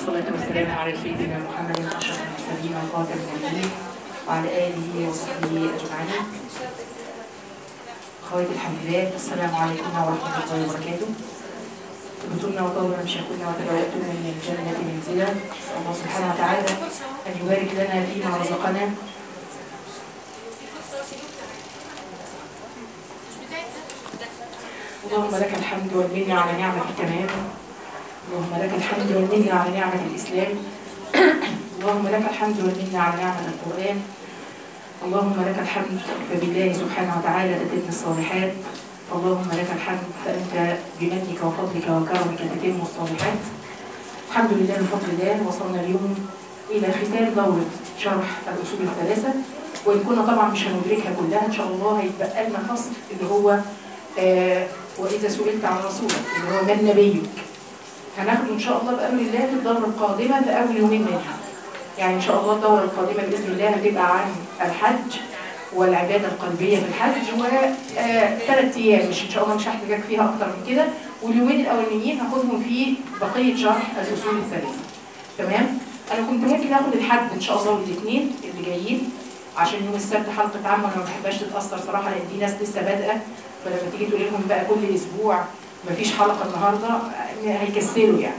والصلاة والسلام على سيدنا محمد أشرف المرسلين وخاتم النبيين وعلى آله وصحبه أجمعين. أخواتي الحبيبات السلام عليكم ورحمة الله وبركاته. طبتن وطاب مشاكلن وتبوأتن من الجنة منزلا نسأل الله سبحانه وتعالى أن يبارك لنا فيما رزقنا اللهم لك الحمد والمنة على نعمة التمام اللهم لك الحمد والمنة على نعمة الإسلام اللهم لك الحمد والمنة على نعمة القرآن اللهم لك الحمد فبالله سبحانه وتعالى تتم الصالحات اللهم لك الحمد فأنت بمنك وفضلك وكرمك تتم الصالحات الحمد لله بفضل الله وصلنا اليوم إلى ختام دورة شرح الأصول الثلاثة وإن كنا طبعا مش هندركها كلها إن شاء الله هيتبقى لنا فصل اللي هو آه وإذا سئلت عن رسولك اللي هو من نبيك هناخده إن شاء الله بأمر الله في الدورة القادمة في أول يومين منها يعني إن شاء الله الدورة القادمة بإذن الله هتبقى عن الحج والعبادة القلبية في الحج وثلاث أيام مش إن شاء الله مش هحتاجك فيها أكتر من كده واليومين الأولانيين هاخدهم في بقية شرح الأصول الثلاثة تمام؟ أنا كنت ممكن آخد الحد إن شاء الله والاثنين اللي جايين عشان يوم السبت حلقة عامة أنا ما بحبهاش تتأثر صراحة لأن دي ناس لسه بادئة فلما تيجي تقول لهم بقى كل أسبوع مفيش حلقة النهاردة هيكسلوا يعني.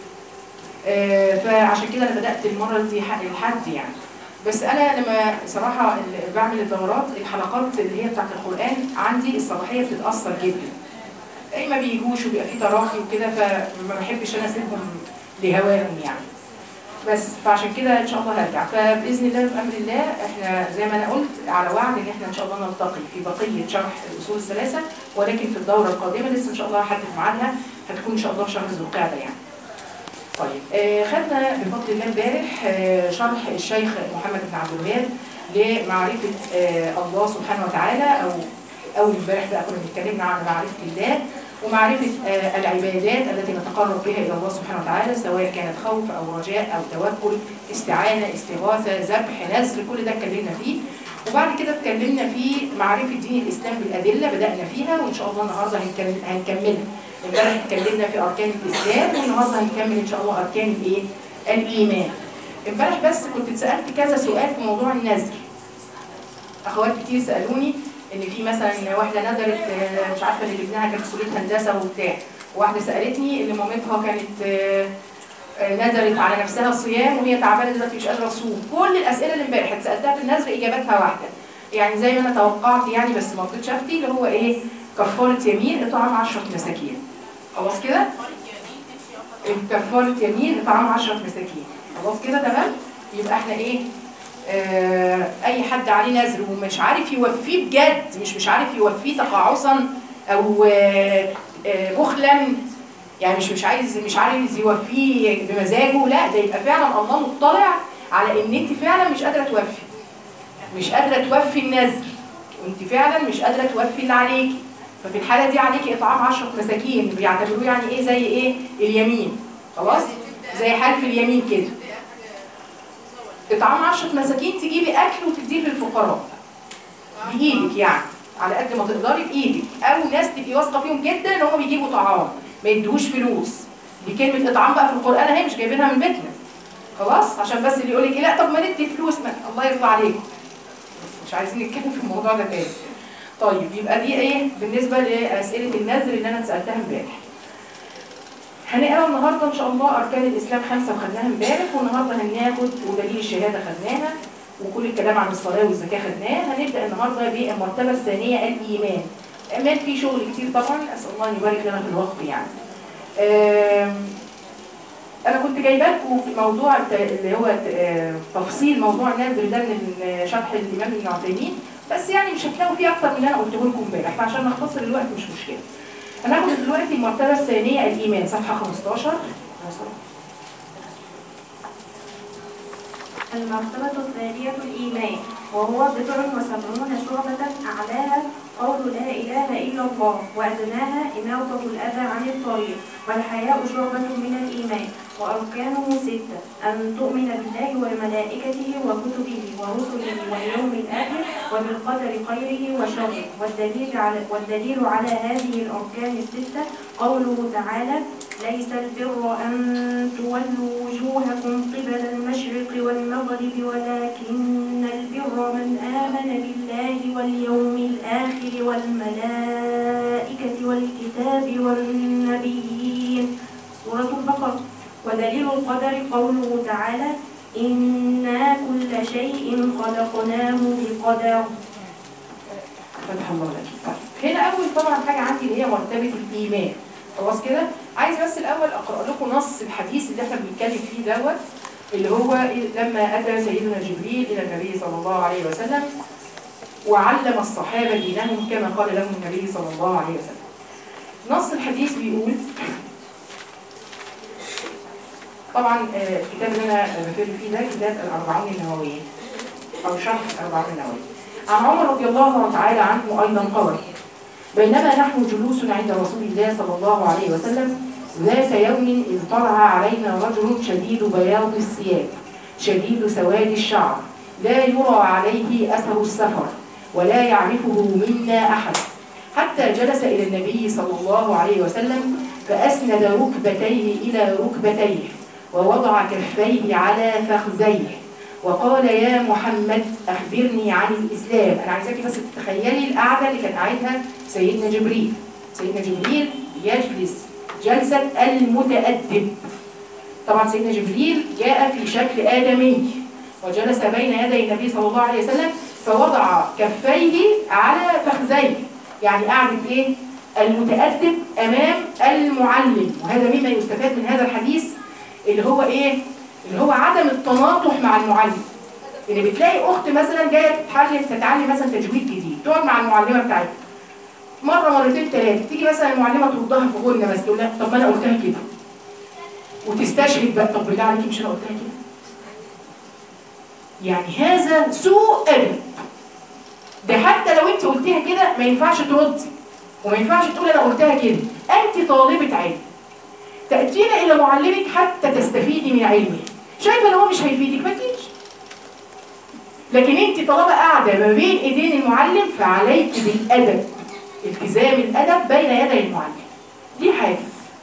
آه فعشان كده أنا بدأت المرة دي الحد يعني. بس انا لما صراحه بعمل الدورات الحلقات اللي هي بتاعت القران عندي الصباحيه بتتاثر جدا اي ما بيجوش وبيبقى في تراخي وكده فما بحبش انا اسيبهم لهواهم يعني بس فعشان كده ان شاء الله هرجع فباذن الله بامر الله احنا زي ما انا قلت على وعد ان احنا ان شاء الله نلتقي في بقيه شرح الاصول الثلاثه ولكن في الدوره القادمه لسه ان شاء الله هحدد ميعادها هتكون ان شاء الله في شهر ذو القعده يعني طيب آه خدنا بفضل الله امبارح آه شرح الشيخ محمد بن عبد الوهاب لمعرفة آه الله سبحانه وتعالى أو أول امبارح بقى كنا اتكلمنا عن معرفة الله ومعرفة آه العبادات التي نتقرب بها إلى الله سبحانه وتعالى سواء كانت خوف أو رجاء أو توكل استعانة استغاثة ذبح نذر كل ده اتكلمنا فيه وبعد كده اتكلمنا في معرفة دين الإسلام بالأدلة بدأنا فيها وإن شاء الله النهارده هنكملها امبارح اتكلمنا في اركان الاسلام والنهارده هنكمل ان شاء الله اركان الايه؟ الايمان. امبارح بس كنت اتسالت كذا سؤال في موضوع النذر. اخوات كتير سالوني ان في مثلا واحده نذرت مش عارفه اللي ابنها كانت في كليه هندسه وبتاع، وواحده سالتني اللي مامتها كانت نذرت على نفسها صيام وهي تعبانه دلوقتي مش قادره تصوم، كل الاسئله اللي امبارح اتسالتها في النذر اجابتها واحده. يعني زي ما انا توقعت يعني بس ما رضيتش افتي اللي هو ايه؟ كفاره يمين اطعام 10 مساكين. خلاص كده كفارة يمين إطعام 10 مساكين خلاص كده تمام يبقى احنا ايه آه اي حد عليه نذر ومش عارف يوفيه بجد مش مش عارف يوفيه تقاعسا او آه آه بخلا يعني مش مش عايز مش عايز يوفيه بمزاجه لا ده يبقى فعلا الله مطلع على ان انت فعلا مش قادره توفي مش قادره توفي النذر وانت فعلا مش قادره توفي اللي عليكي ففي الحالة دي عليكي إطعام 10 مساكين بيعتبروه يعني إيه زي إيه؟ اليمين خلاص؟ زي حلف اليمين كده إطعام 10 مساكين تجيبي أكل وتديه للفقراء بإيدك يعني على قد ما تقدري بإيدك أو ناس تبقي واثقة فيهم جدا إن هم بيجيبوا طعام ما يدوش فلوس دي كلمة إطعام بقى في القرآن أهي مش جايبينها من بيتنا خلاص عشان بس اللي يقول لك إيه لا طب ما ندي فلوس ما الله يرضى عليكم مش عايزين نتكلم في الموضوع ده تاني طيب يبقى دي ايه بالنسبه لاسئله النذر اللي انا سالتها امبارح هنقرا النهارده ان شاء الله اركان الاسلام خمسه وخدناها امبارح والنهارده هناخد ودليل الشهاده خدناها وكل الكلام عن الصلاه والزكاه خدناه هنبدا النهارده بالمرتبه الثانيه الايمان الايمان فيه شغل كتير طبعا اسال الله ان يبارك لنا في الوقت يعني انا كنت جايبه لكم موضوع اللي هو تفصيل موضوع النذر ده من شرح الامام ابن عثيمين بس يعني مش هتلاقوا فيه اكتر من اللي انا قلته لكم امبارح فعشان نختصر الوقت مش مشكله. هناخد دلوقتي المرتبه الثانيه الايمان صفحه 15 المرتبة الثانية الإيمان وهو بضع وسبعون شعبة أعلاها قول لا إله إلا الله وأدناها إماطة الأذى عن الطريق والحياء شعبة من الإيمان وأركانه ستة أن تؤمن بالله وملائكته وكتبه ورسله واليوم الآخر وبالقدر خيره وشره والدليل على والدليل على هذه الأركان الستة قوله تعالى ليس البر أن تولوا وجوهكم قبل المشرق والمغرب ولكن البر من آمن بالله واليوم الآخر والملائكة والكتاب والنبيين سورة البقرة ودليل القدر قوله تعالى إنا كل شيء خلقناه بقدر فتح الله لك طيب. هنا اول طبعا حاجه عندي اللي هي مرتبه الايمان خلاص كده عايز بس الاول اقرا لكم نص الحديث اللي احنا بنتكلم فيه دوت اللي هو لما اتى سيدنا جبريل الى النبي صلى الله عليه وسلم وعلم الصحابه دينهم كما قال لهم النبي صلى الله عليه وسلم نص الحديث بيقول طبعا آه، الكتاب اللي انا بفر فيه ده كتاب الاربعون النوويه او شرح الاربعون النوويه عن عمر رضي الله تعالى عنه ايضا قال بينما نحن جلوس عند رسول الله صلى الله عليه وسلم ذات يوم إذ طلع علينا رجل شديد بياض الثياب شديد سواد الشعر لا يرى عليه أثر السفر ولا يعرفه منا أحد حتى جلس إلى النبي صلى الله عليه وسلم فأسند ركبتيه إلى ركبتيه ووضع كفيه على فخذيه وقال يا محمد أخبرني عن الإسلام أنا عايزاكي بس تتخيلي القعدة اللي كان قاعدها سيدنا جبريل سيدنا جبريل يجلس جلسة المتأدب طبعا سيدنا جبريل جاء في شكل آدمي وجلس بين يدي النبي صلى الله عليه وسلم فوضع كفيه على فخذيه يعني قعدة ايه؟ المتأدب أمام المعلم وهذا مما يستفاد من هذا الحديث اللي هو ايه؟ اللي هو عدم التناطح مع المعلم اللي بتلاقي اخت مثلا جايه تتعلم تتعلم مثلا تجويد جديد تقعد مع المعلمه بتاعتها مره مرتين ثلاثه تيجي مثلا المعلمه تردها في غنه بس تقول لها طب ما انا قلتها كده وتستشهد بقى طب بالله عليكي مش انا قلتها كده يعني هذا سوء ادب ده حتى لو انت قلتيها كده ما ينفعش تردي وما ينفعش تقول انا قلتها كده انت طالبه علم تأتين إلى معلمك حتى تستفيدي من علمه شايفة ان هو مش هيفيدك ما تجيش لكن انت طالما قاعدة ما بين ايدين المعلم فعليك بالأدب التزام الأدب بين يدي المعلم دي حاجة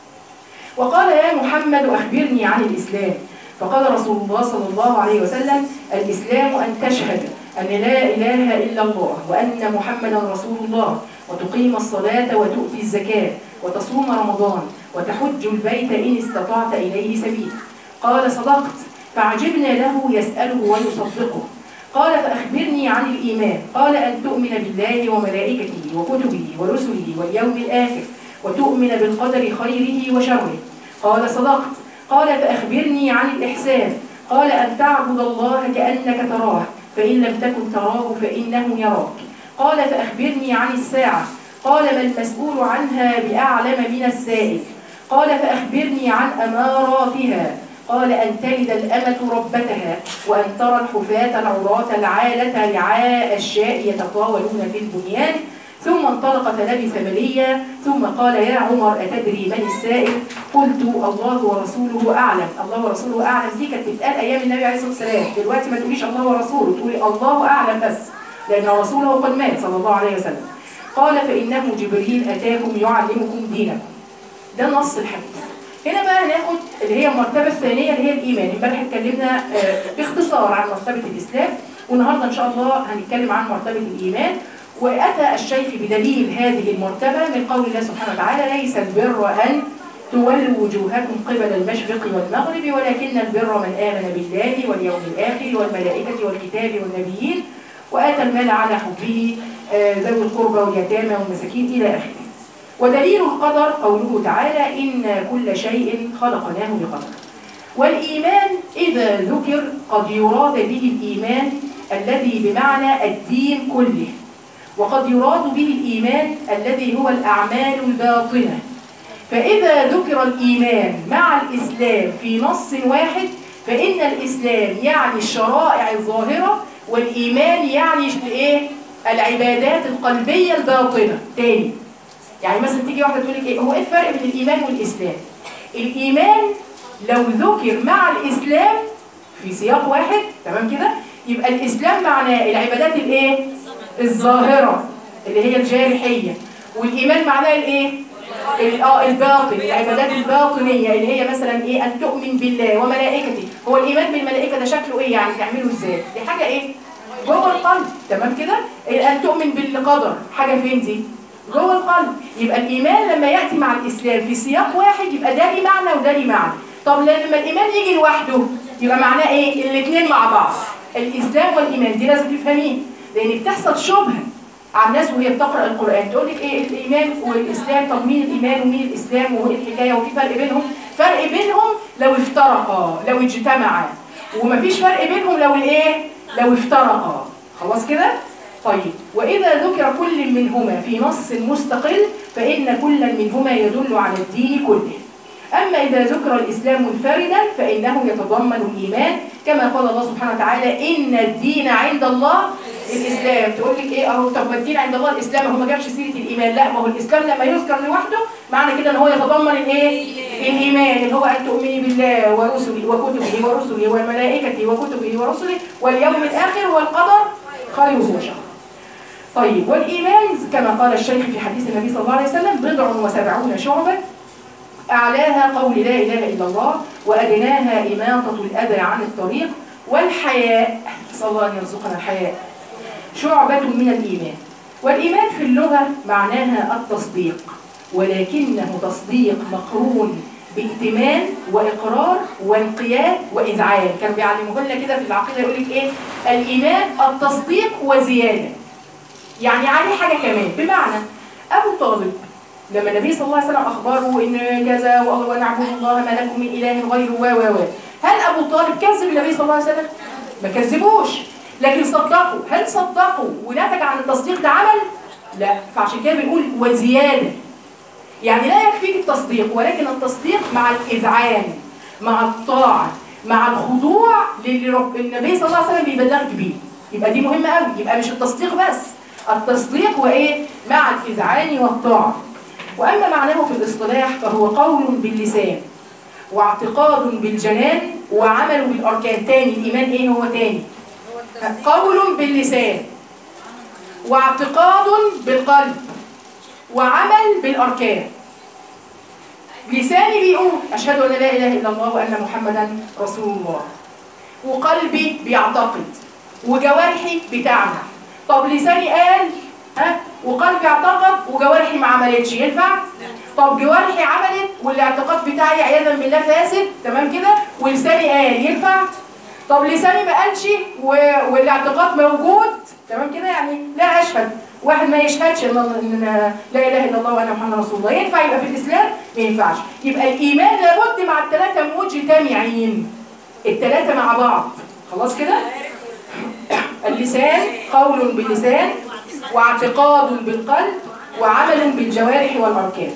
وقال يا محمد أخبرني عن الإسلام فقال رسول الله صلى الله عليه وسلم الإسلام أن تشهد أن لا إله إلا الله وأن محمدا رسول الله وتقيم الصلاة وتؤتي الزكاة وتصوم رمضان وتحج البيت إن استطعت إليه سبيلا قال صدقت فعجبنا له يسأله ويصدقه قال فأخبرني عن الإيمان قال أن تؤمن بالله وملائكته وكتبه ورسله واليوم الآخر وتؤمن بالقدر خيره وشره قال صدقت قال فأخبرني عن الإحسان قال أن تعبد الله كأنك تراه فإن لم تكن تراه فإنه يراك قال فأخبرني عن الساعة قال ما المسؤول عنها بأعلم من السائل قال فأخبرني عن أماراتها قال أن تلد الأمة ربتها وأن ترى الحفاة العراة العالة رعاء الشاء يتطاولون في البنيان ثم انطلق فلبث مليا ثم قال يا عمر أتدري من السائل قلت الله ورسوله أعلم الله ورسوله أعلم دي كانت بتتقال أيام النبي عليه الصلاة والسلام دلوقتي ما تقوليش الله ورسوله تقولي الله أعلم بس لأن رسوله قد مات صلى الله عليه وسلم قال فإنه جبريل أتاكم يعلمكم دينكم ده نص الحديث هنا بقى هناخد اللي هي المرتبة الثانية اللي هي الإيمان امبارح اتكلمنا آه، باختصار عن مرتبة الإسلام والنهاردة إن شاء الله هنتكلم عن مرتبة الإيمان وأتى الشيخ بدليل هذه المرتبة من قول الله سبحانه وتعالى ليس البر أن تولوا وجوهكم قبل المشرق والمغرب ولكن البر من آمن بالله واليوم الآخر والملائكة والكتاب والنبيين وآتى المال على حبه آه، ذوي القربى واليتامى والمساكين إلى آخره ودليل القدر قوله تعالى إن كل شيء خلقناه بقدر والإيمان إذا ذكر قد يراد به الإيمان الذي بمعنى الدين كله وقد يراد به الإيمان الذي هو الأعمال الباطنة فإذا ذكر الإيمان مع الإسلام في نص واحد فإن الإسلام يعني الشرائع الظاهرة والإيمان يعني إيه؟ العبادات القلبية الباطنة تاني يعني مثلا تيجي واحدة تقول لك إيه هو إيه الفرق بين الإيمان والإسلام؟ الإيمان لو ذكر مع الإسلام في سياق واحد تمام كده يبقى الإسلام معناه العبادات الإيه؟ الظاهرة اللي هي الجارحية والإيمان معناه الإيه؟ ال- اه الباطن العبادات الباطنيه اللي هي مثلا ايه ان تؤمن بالله وملائكته هو الايمان بالملائكه ده شكله ايه يعني تعمله ازاي دي حاجه ايه جوه القلب تمام كده إيه، ان تؤمن بالقدر حاجه فين دي جوه القلب يبقى الايمان لما ياتي مع الاسلام في سياق واحد يبقى ده ليه معنى وده ليه معنى طب لما الايمان يجي لوحده يبقى معناه ايه الاثنين مع بعض الاسلام والايمان دي لازم تفهميه لان بتحصل شبهه على الناس وهي بتقرا القران تقول لك ايه الايمان والاسلام طب مين الايمان ومين الاسلام وايه الحكايه وفي فرق بينهم فرق بينهم لو افترقا لو اجتمعا ومفيش فرق بينهم لو الايه لو افترقا خلاص كده طيب واذا ذكر كل منهما في نص مستقل فان كل منهما يدل على الدين كله أما إذا ذكر الإسلام منفردا فإنه يتضمن الإيمان كما قال الله سبحانه وتعالى إن الدين عند الله الإسلام تقول لك إيه أهو طب ما الدين عند الله الإسلام هو ما جابش سيرة الإيمان لا ما هو الإسلام لما يذكر لوحده معنى كده إن هو يتضمن الإيه؟ الإيمان اللي هو أن تؤمني بالله ورسله وكتبه ورسله والملائكة وكتبه ورسله واليوم الآخر والقدر خيره وشره طيب والإيمان كما قال الشيخ في حديث النبي صلى الله عليه وسلم بضع وسبعون شعبة أعلاها قول لا إله إلا الله وأدناها إماطة الأذى عن الطريق والحياء صلى الله أن يرزقنا الحياء شعبة من الإيمان والإيمان في اللغة معناها التصديق ولكنه تصديق مقرون بائتمان وإقرار وانقياد وإذعان كانوا بيعلموه لنا كده في العقيدة يقول لك إيه الإيمان التصديق وزيادة يعني عليه حاجة كمان بمعنى أبو طالب لما النبي صلى الله عليه وسلم أخبره إن كذا والله ونعبد الله ما لكم من إله غيره و و و هل أبو طالب كذب النبي صلى الله عليه وسلم؟ ما كذبوش لكن صدقوا هل صدقوا ونتج عن التصديق ده عمل؟ لا فعشان كده بنقول وزيادة يعني لا يكفيك التصديق ولكن التصديق مع الإذعان مع الطاعة مع الخضوع للي رب النبي صلى الله عليه وسلم بيبلغك بيه يبقى دي مهمة قوي يبقى مش التصديق بس التصديق وإيه؟ مع الإذعان والطاعة وأما معناه في الاصطلاح فهو قول باللسان واعتقاد بالجنان وعمل بالأركان تاني الإيمان إيه هو تاني قول باللسان واعتقاد بالقلب وعمل بالأركان لساني بيقول أشهد أن لا إله إلا الله وأن محمدا رسول الله وقلبي بيعتقد وجوارحي بتعمل طب لساني قال ها وقلبي اعتقد وجوارحي ما عملتش ينفع طب جوارحي عملت والاعتقاد بتاعي عياذا بالله فاسد تمام كده ولساني قال ينفع طب لساني ما قالش و- والاعتقاد موجود تمام كده يعني لا اشهد واحد ما يشهدش ان إن لا اله الا الله وانا محمد رسول الله ينفع يبقى في الاسلام ما ينفعش يبقى الايمان لابد مع الثلاثه مجتمعين الثلاثه مع بعض خلاص كده اللسان قول باللسان واعتقاد بالقلب وعمل بالجوارح والاركان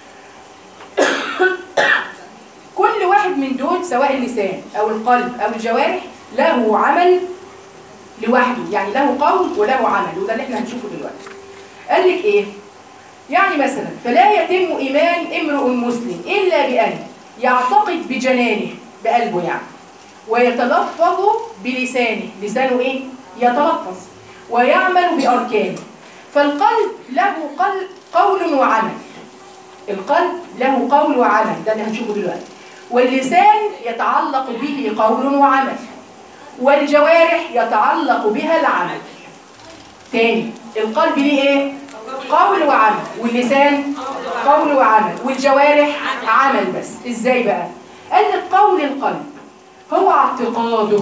كل واحد من دول سواء اللسان او القلب او الجوارح له عمل لوحده يعني له قول وله عمل وده اللي احنا هنشوفه دلوقتي قال لك ايه يعني مثلا فلا يتم ايمان امرؤ مسلم الا بان يعتقد بجنانه بقلبه يعني ويتلفظ بلسانه لسانه ايه يتلفظ ويعمل باركانه فالقلب له قلب قول وعمل القلب له قول وعمل ده اللي هنشوفه دلوقتي واللسان يتعلق به قول وعمل والجوارح يتعلق بها العمل تاني القلب ليه ايه قول وعمل واللسان قول وعمل والجوارح عمل بس ازاي بقى قال لك قول القلب هو اعتقاده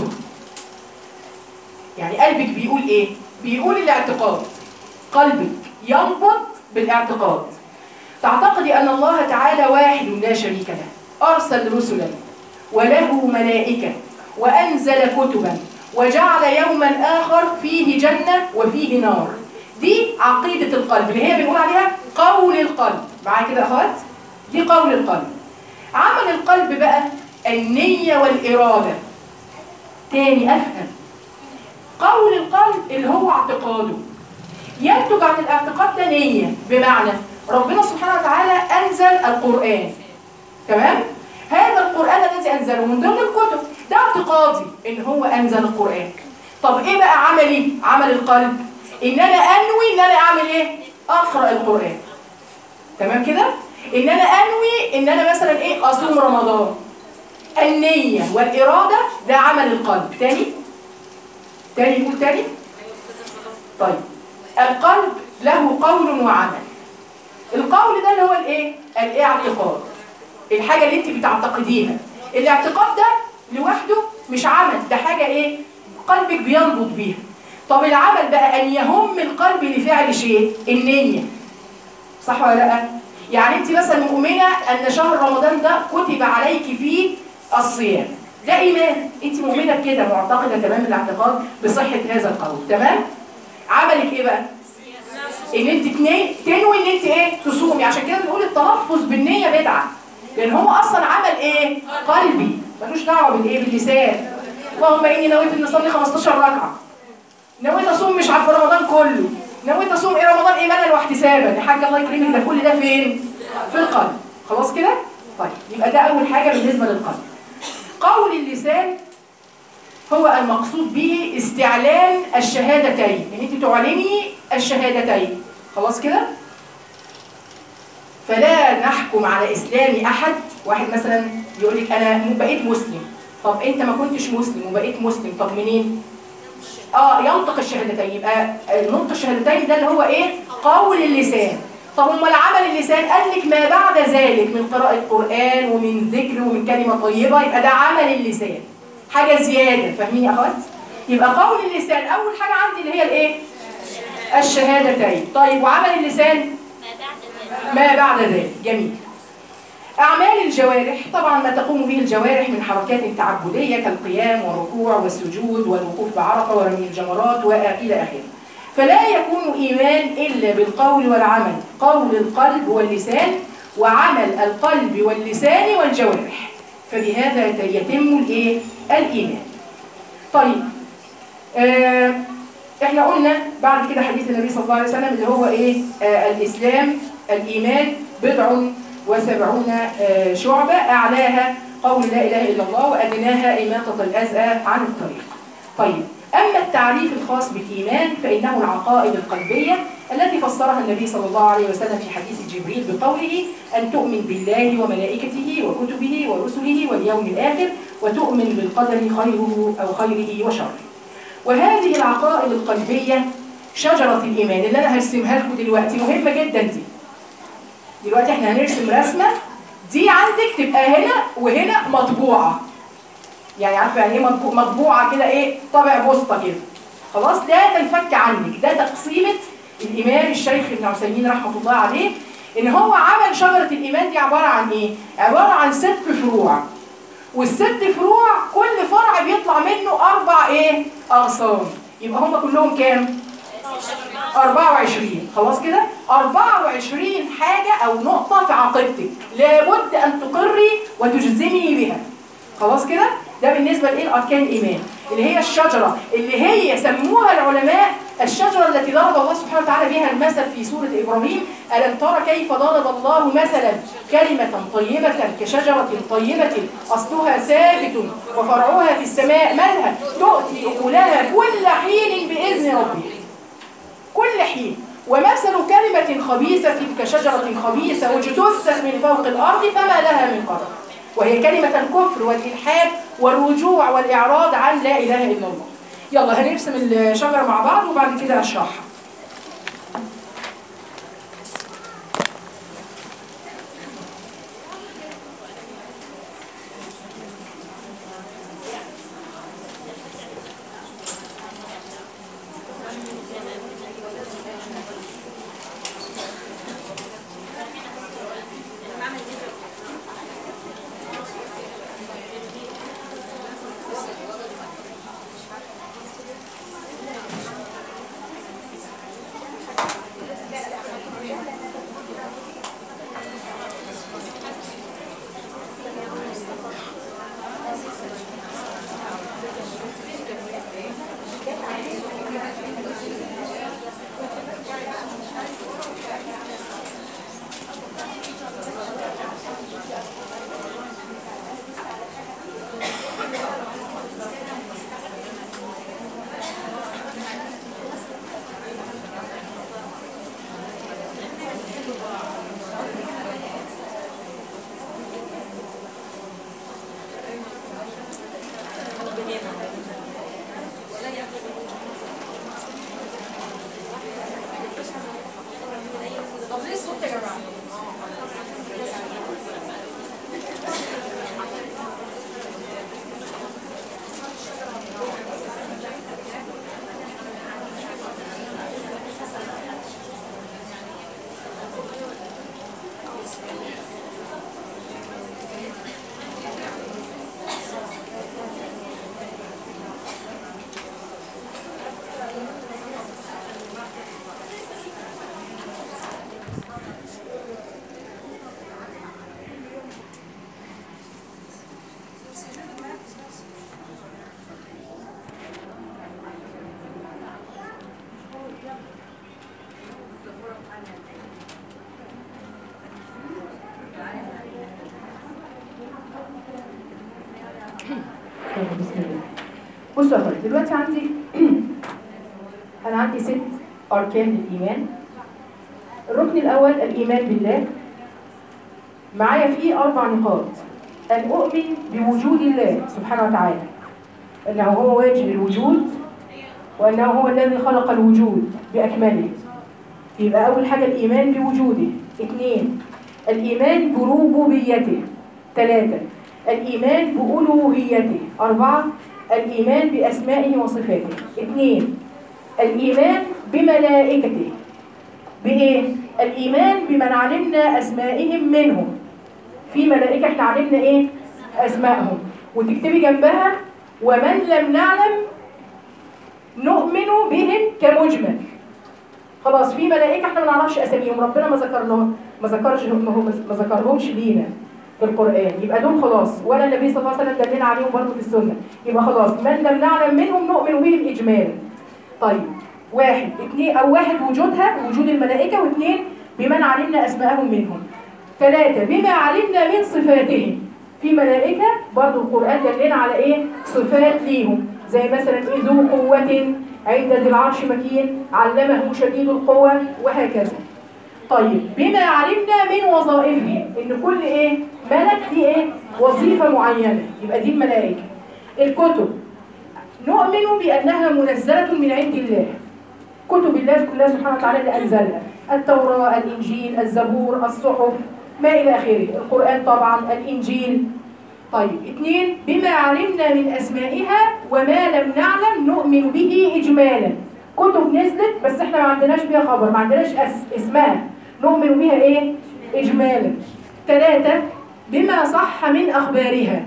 يعني قلبك بيقول ايه بيقول الاعتقاد قلبك ينبض بالاعتقاد تعتقدي ان الله تعالى واحد لا شريك له ارسل رسلا وله ملائكه وانزل كتبا وجعل يوما اخر فيه جنه وفيه نار دي عقيده القلب اللي هي بنقول عليها قول القلب معايا كده يا اخوات دي قول القلب عمل القلب بقى النيه والاراده تاني افهم قول القلب اللي هو اعتقاده ينتج عن الاعتقاد ده نية بمعنى ربنا سبحانه وتعالى أنزل القرآن تمام؟ هذا القرآن الذي أنزله من ضمن الكتب ده اعتقادي إن هو أنزل القرآن طب إيه بقى عملي؟ عمل القلب إن أنا أنوي إن أنا أعمل إيه؟ أقرأ القرآن تمام كده؟ ان انا انوي ان انا مثلا ايه اصوم رمضان النية والإرادة ده عمل القلب تاني تاني نقول تاني طيب القلب له قول وعمل القول ده اللي هو الايه الاعتقاد الحاجة اللي انت بتعتقديها الاعتقاد ده لوحده مش عمل ده حاجة ايه قلبك بينبض بيها طب العمل بقى ان يهم القلب لفعل شيء النية صح ولا لا يعني انت مثلا مؤمنة ان شهر رمضان ده كتب عليك فيه الصيام ده ايمان انت مؤمنة بكده معتقدة تمام الاعتقاد بصحة هذا القول تمام عملك ايه بقى ان انت تني... تنوي ان انت ايه تصومي عشان كده بنقول التلفظ بالنية بدعة لان هو اصلا عمل ايه قلبي ملوش دعوة بالايه باللسان اللهم اني نويت ان اصلي 15 ركعة نويت اصوم مش عارفه رمضان كله نويت اصوم ايه رمضان ايمانا واحتسابا يا حاج الله يكرمك ده كل ده فين في القلب خلاص كده طيب يبقى ده اول حاجه بالنسبه للقلب قول اللسان هو المقصود به استعلان الشهادتين ان انت تعلني الشهادتين خلاص كده فلا نحكم على اسلام احد واحد مثلا يقول لك انا بقيت مسلم طب انت ما كنتش مسلم وبقيت مسلم طب منين اه ينطق الشهادتين يبقى نطق الشهادتين ده اللي هو ايه قول اللسان طب امال عمل اللسان قال لك ما بعد ذلك من قراءة قرآن ومن ذكر ومن كلمة طيبة يبقى ده عمل اللسان حاجة زيادة فاهمين يا اخوات يبقى قول اللسان اول حاجة عندي اللي هي الايه الشهادتين طيب وعمل اللسان ما بعد ذلك جميل أعمال الجوارح طبعا ما تقوم به الجوارح من حركات تعبدية كالقيام والركوع والسجود والوقوف بعرفة ورمي الجمرات وإلى آخره فلا يكون إيمان إلا بالقول والعمل قول القلب واللسان وعمل القلب واللسان والجوارح فبهذا يتم الايه الإيمان طيب آه احنا قلنا بعد كده حديث النبي صلى الله عليه وسلم اللي هو ايه آه الإسلام الإيمان بضع وسبعون آه شعبة أعلاها قول لا إله إلا الله وأدناها إماطة الأذى عن الطريق طيب أما التعريف الخاص بالإيمان فإنه العقائد القلبية التي فسرها النبي صلى الله عليه وسلم في حديث جبريل بقوله أن تؤمن بالله وملائكته وكتبه ورسله واليوم الآخر وتؤمن بالقدر خيره أو خيره وشره وهذه العقائد القلبية شجرة الإيمان اللي أنا هرسمها لكم دلوقتي مهمة جدا دي دلوقتي احنا هنرسم رسمة دي عندك تبقى هنا وهنا مطبوعة يعني عارفه يعني ايه مطبوع مطبوعه كده ايه طابع بوسطه كده خلاص لا تنفك عنك ده تقسيمه الامام الشيخ ابن عثيمين رحمه الله عليه ان هو عمل شجره الايمان دي عباره عن ايه عباره عن ست فروع والست فروع كل فرع بيطلع منه اربع ايه اغصان يبقى هم كلهم كام 24 خلاص كده 24 حاجه او نقطه في عقيدتك لابد ان تقري وتجزمي بها خلاص كده ده بالنسبة لإيه أركان الإيمان اللي هي الشجرة اللي هي سموها العلماء الشجرة التي ضرب الله سبحانه وتعالى بها المثل في سورة إبراهيم ألم ترى كيف ضرب الله مثلا كلمة طيبة كشجرة طيبة أصلها ثابت وفرعها في السماء مالها تؤتي أكلها كل حين بإذن ربها كل حين ومثل كلمة خبيثة كشجرة خبيثة واجتثت من فوق الأرض فما لها من قرار وهي كلمة الكفر والإلحاد والرجوع والإعراض عن لا إله إلا الله يلا هنرسم الشجرة مع بعض وبعد كده أشرحها طيب، بسم الله بصوا يا اخويا دلوقتي عندي انا عندي ست اركان للايمان الركن الاول الايمان بالله معايا فيه اربع نقاط ان اؤمن بوجود الله سبحانه وتعالى انه هو واجب الوجود وانه هو الذي خلق الوجود باكمله يبقى اول حاجه الايمان بوجوده اثنين الايمان بربوبيته ثلاثه الايمان بالوهيته اربعه الايمان باسمائه وصفاته اثنين الايمان بملائكته بايه الايمان بمن علمنا اسمائهم منهم في ملائكه احنا علمنا ايه اسمائهم وتكتبي جنبها ومن لم نعلم نؤمن بهم كمجمل خلاص في ملائكه احنا ما نعرفش اساميهم ربنا ما ذكر لهم ما ذكرش هم هم ما ذكرهمش لينا في القران يبقى دول خلاص ولا النبي صلى الله عليه وسلم دلنا عليهم برضه في السنه يبقى خلاص من لم نعلم منهم نؤمن بهم اجمالا طيب واحد اثنين او واحد وجودها وجود الملائكه واثنين بمن علمنا اسماءهم منهم ثلاثه بما علمنا من صفاتهم في ملائكه برضه القران دلنا على ايه صفات ليهم زي مثلا إيه ذو قوه عند ذي العرش مكين علمه شديد القوه وهكذا طيب بما علمنا من وظائفهم ان كل ايه ملك دي ايه وظيفه معينه يبقى دي الملائكه الكتب نؤمن بانها منزله من عند الله كتب الله كلها سبحانه وتعالى اللي انزلها التوراه الانجيل الزبور الصحف ما الى اخره القران طبعا الانجيل طيب اثنين بما علمنا من اسمائها وما لم نعلم نؤمن به اجمالا كتب نزلت بس احنا ما عندناش بيها خبر ما عندناش أس اسمها نؤمن بها ايه اجمالا ثلاثة بما صح من اخبارها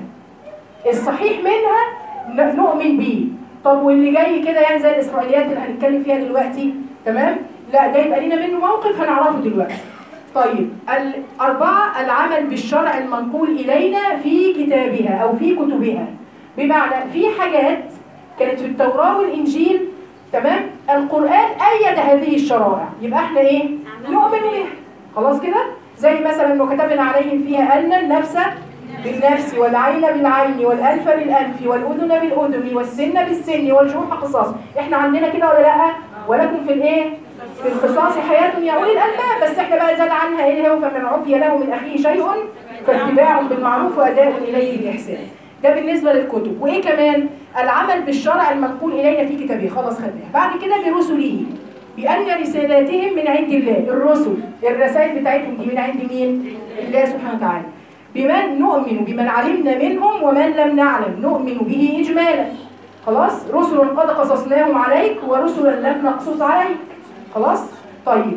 الصحيح منها ن- نؤمن به طب واللي جاي كده يعني زي الاسرائيليات اللي هنتكلم فيها دلوقتي تمام لا ده يبقى لينا منه موقف هنعرفه دلوقتي طيب الأربعة العمل بالشرع المنقول إلينا في كتابها أو في كتبها بمعنى في حاجات كانت في التوراة والإنجيل تمام القرآن أيد هذه الشرائع يبقى احنا ايه نؤمن بها خلاص كده زي مثلا انه كتبنا عليهم فيها أن النفس بالنفس والعين بالعين والأنف بالأنف والأذن بالأذن والسن بالسن والجروح قصاص احنا عندنا كده ولا لا ولكم في الايه في القصاص حياة يا أولي الألباب بس احنا بقى زاد عنها ايه هو فمن عفي له من أخيه شيء فاتباع بالمعروف وأداء إليه بإحسان ده بالنسبة للكتب وإيه كمان العمل بالشرع المنقول إلينا في كتابه خلاص خدناها بعد كده برسله بأن رسالاتهم من عند الله الرسل الرسائل بتاعتهم دي من عند مين؟ الله سبحانه وتعالى بمن نؤمن بمن علمنا منهم ومن لم نعلم نؤمن به إجمالا خلاص رسل قد قصصناهم عليك ورسلا لم نقصص عليك خلاص طيب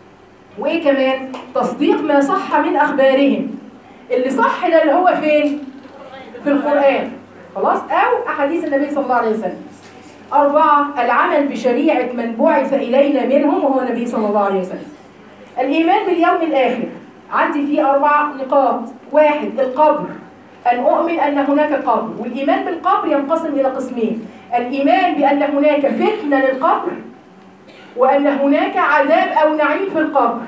وايه كمان تصديق ما صح من اخبارهم اللي صح ده اللي هو فين في القران خلاص او احاديث النبي صلى الله عليه وسلم أربعة العمل بشريعة من بعث إلينا منهم وهو النبي صلى الله عليه وسلم الإيمان باليوم الآخر عندي فيه أربع نقاط واحد القبر أن أؤمن أن هناك قبر والإيمان بالقبر ينقسم إلى قسمين الإيمان بأن هناك فتنة للقبر وأن هناك عذاب أو نعيم في القبر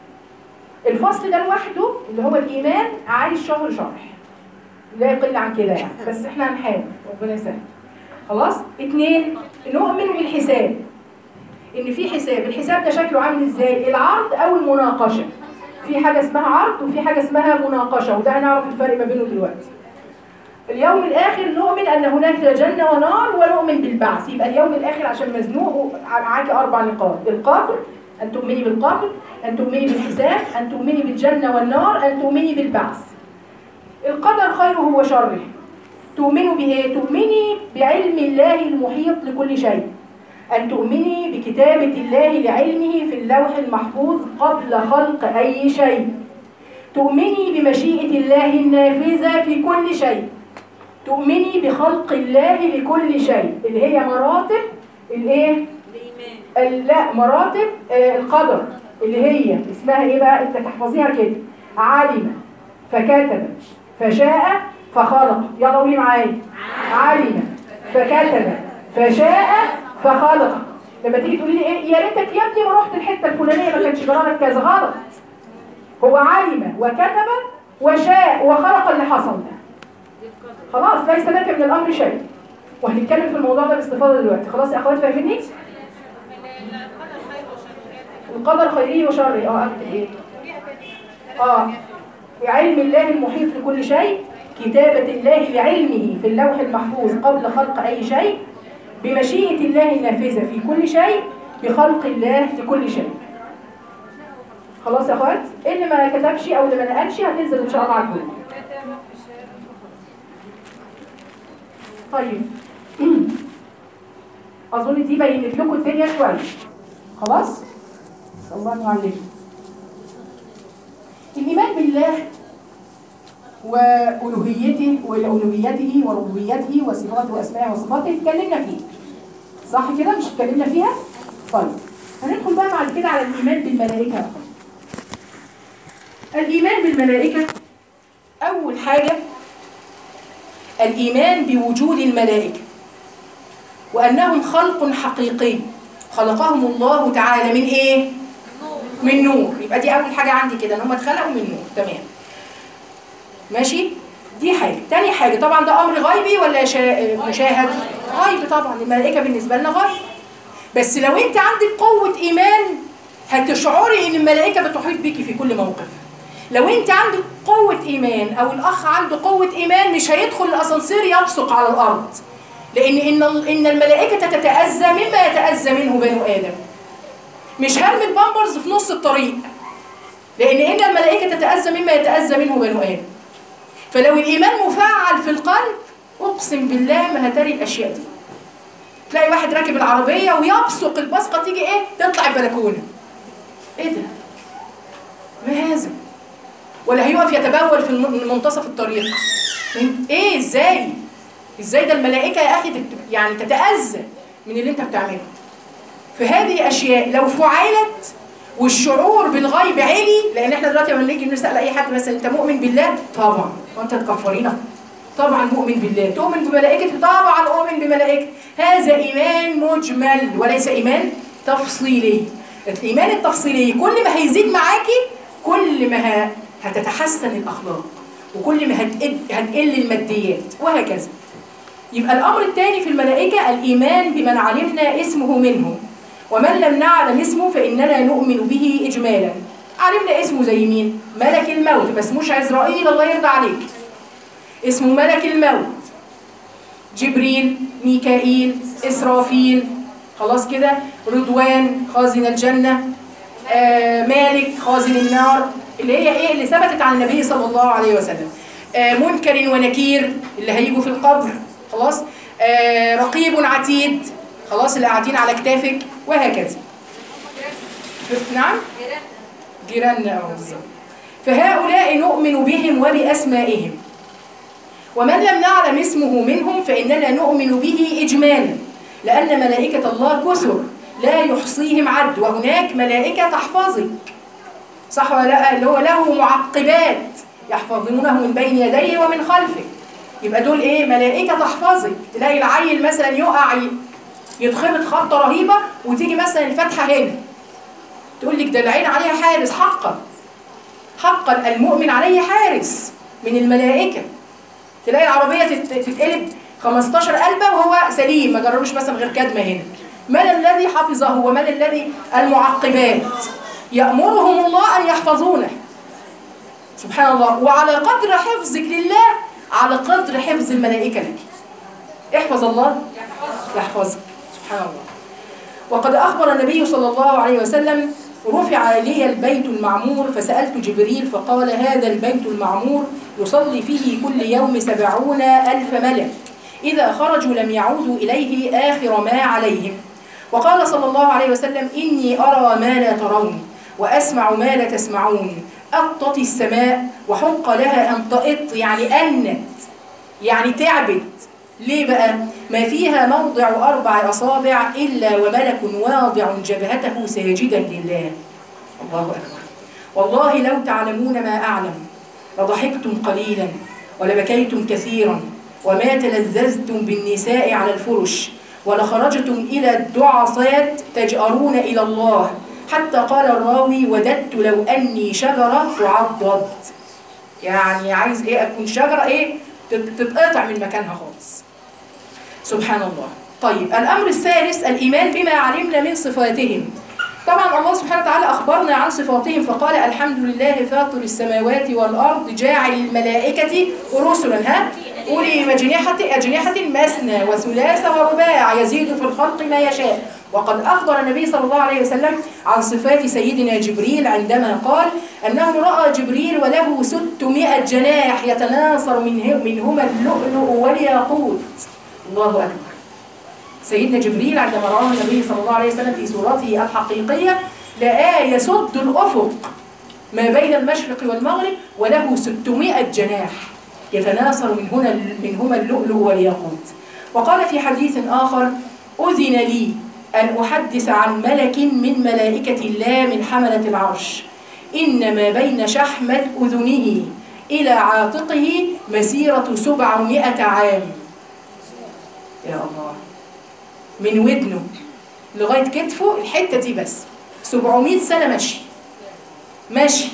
الفصل ده لوحده اللي هو الإيمان عايز شهر شرح لا يقل عن كده يعني بس احنا هنحاول ربنا يسهل خلاص اتنين نؤمن بالحساب ان في حساب الحساب ده شكله عامل ازاي العرض او المناقشه في حاجه اسمها عرض وفي حاجه اسمها مناقشه وده هنعرف الفرق ما بينهم دلوقتي اليوم الاخر نؤمن ان هناك جنه ونار ونؤمن بالبعث يبقى اليوم الاخر عشان مزنوق معاكي اربع نقاط القبر ان تؤمني بالقبر ان تؤمني بالحساب ان تؤمني بالجنه والنار ان تؤمني بالبعث القدر خيره وشره تؤمنوا بإيه؟ تؤمني بعلم الله المحيط لكل شيء أن تؤمني بكتابة الله لعلمه في اللوح المحفوظ قبل خلق أي شيء تؤمني بمشيئة الله النافذة في كل شيء تؤمني بخلق الله لكل شيء اللي هي مراتب الايه ال- لا مراتب آه، القدر اللي هي اسمها ايه بقى انت تحفظيها كده علم فكتب فشاء فخلق يلا قولي معايا علم فكتب فشاء فخلق لما تيجي تقولي لي ايه يا ريتك يا ابني ما رحت الحته الفلانيه ما كانش جرالك كذا غلط هو علم وكتب وشاء وخلق اللي حصل ده خلاص ليس لك من الامر شيء وهنتكلم في الموضوع ده باستفاضه دلوقتي خلاص يا اخوات فاهميني القدر خيره وشره اه اكتب ايه اه بعلم الله المحيط لكل شيء كتابة الله لعلمه في اللوح المحفوظ قبل خلق أي شيء بمشيئة الله النافذة في كل شيء بخلق الله لكل شيء خلاص يا اخوات اللي ما كتبش او اللي ما نقلش هتنزل ان شاء الله على الجروب طيب اظن دي بينت لكم الدنيا شويه خلاص الله يعلمك الايمان بالله والوهيته والالوهيته وربوبيته وصفاته واسمائه وصفاته اتكلمنا فيه صح كده مش اتكلمنا فيها طيب هندخل بقى بعد كده على الايمان بالملائكه بقى. الايمان بالملائكه اول حاجه الايمان بوجود الملائكه وانهم خلق حقيقي خلقهم الله تعالى من ايه من نور يبقى دي اول حاجه عندي كده ان هم اتخلقوا من نور تمام ماشي دي حاجه تاني حاجه طبعا ده امر غيبي ولا شا... مشاهد غيبي طبعا الملائكه بالنسبه لنا غيب بس لو انت عندك قوه ايمان هتشعري ان الملائكه بتحيط بيكي في كل موقف لو انت عندك قوه ايمان او الاخ عنده قوه ايمان مش هيدخل الاسانسير يبصق على الارض لان ان ان الملائكه تتاذى مما يتاذى منه بنو ادم مش هرمي البامبرز في نص الطريق لان ان الملائكه تتاذى مما يتاذى منه بنو ادم فلو الايمان مفعل في القلب اقسم بالله ما هتري الاشياء دي تلاقي واحد راكب العربيه ويبصق البصقه تيجي ايه تطلع البلكونه ايه ده ما هذا ولا هيقف يتبول في الم- منتصف الطريق ايه ازاي ازاي ده الملائكه يا اخي تت- يعني تتاذى من اللي انت بتعمله فهذه اشياء لو فعلت والشعور بالغيب عالي لان احنا دلوقتي لما نيجي نسال اي حد مثلا انت مؤمن بالله طبعا وانت تكفرينه طبعا مؤمن بالله تؤمن بملائكته طبعا اؤمن بملائكته هذا ايمان مجمل وليس ايمان تفصيلي الايمان التفصيلي كل ما هيزيد معاكي كل ما ه- هتتحسن الاخلاق وكل ما هتقل, هتقل الماديات وهكذا يبقى الامر الثاني في الملائكه الايمان بمن علمنا اسمه منهم ومن لم نعلم اسمه فاننا نؤمن به اجمالا علمنا اسمه زي مين ملك الموت بس مش عزرائيل الله يرضى عليك اسمه ملك الموت جبريل ميكائيل إسرافيل خلاص كده رضوان خازن الجنة آه مالك خازن النار اللي هي ايه اللي ثبتت عن النبي صلى الله عليه وسلم آه منكر ونكير اللي هيجوا في القبر خلاص آه رقيب عتيد خلاص اللي قاعدين على كتافك وهكذا ف- نعم جيراننا اه بالظبط فهؤلاء نؤمن بهم وبأسمائهم ومن لم نعلم اسمه منهم فإننا نؤمن به إجمالا لأن ملائكة الله كثر لا يحصيهم عد وهناك ملائكة تحفظك صح ولا لا اللي هو له معقبات يحفظونه من بين يديه ومن خلفه يبقى دول ايه ملائكة تحفظك تلاقي العيل مثلا يقع ي- يتخبط خبطة رهيبة وتيجي مثلا الفتحة هنا تقول لك ده العين عليها حارس حقا حقا المؤمن عليه حارس من الملائكة تلاقي العربية تت- تتقلب 15 قلبة وهو سليم ما جربوش مثلا غير كدمة هنا من الذي حفظه ومن الذي المعقبات يأمرهم الله أن يحفظونه سبحان الله وعلى قدر حفظك لله على قدر حفظ الملائكة لك احفظ الله يحفظك سبحان الله وقد أخبر النبي صلى الله عليه وسلم رفع لي البيت المعمور فسألت جبريل فقال هذا البيت المعمور يصلي فيه كل يوم سبعون ألف ملك إذا خرجوا لم يعودوا إليه آخر ما عليهم وقال صلى الله عليه وسلم إني أرى ما لا ترون وأسمع ما لا تسمعون أطت السماء وحق لها أن تئط يعني أنت يعني تعبت ليه بقى؟ ما فيها موضع أربع أصابع إلا وملك واضع جبهته ساجدا لله الله أكبر والله لو تعلمون ما أعلم لضحكتم قليلا ولبكيتم كثيرا وما تلذذتم بالنساء على الفرش ولخرجتم إلى الدعصات تجأرون إلى الله حتى قال الراوي وددت لو أني شجرة تعضد يعني عايز إيه أكون شجرة إيه تت- تتقطع من مكانها خالص سبحان الله طيب الأمر الثالث الإيمان بما علمنا من صفاتهم طبعا الله سبحانه وتعالى أخبرنا عن صفاتهم فقال الحمد لله فاطر السماوات والأرض جاعل الملائكة رسلا ها أولي أجنحة أجنحة مثنى وثلاث ورباع يزيد في الخلق ما يشاء وقد أخبر النبي صلى الله عليه وسلم عن صفات سيدنا جبريل عندما قال أنه رأى جبريل وله ستمائة جناح يتناثر منه منهما اللؤلؤ والياقوت الله أكبر سيدنا جبريل عندما رآه النبي صلى الله عليه وسلم في صورته الحقيقية لقاه يسد الأفق ما بين المشرق والمغرب وله 600 جناح يتناثر من هنا منهما اللؤلؤ والياقوت وقال في حديث آخر أذن لي أن أحدث عن ملك من ملائكة الله من حملة العرش إن ما بين شحمة أذنه إلى عاتقه مسيرة سبعمائة عام يا الله من ودنه لغاية كتفه الحتة دي بس 700 سنة مشي ماشي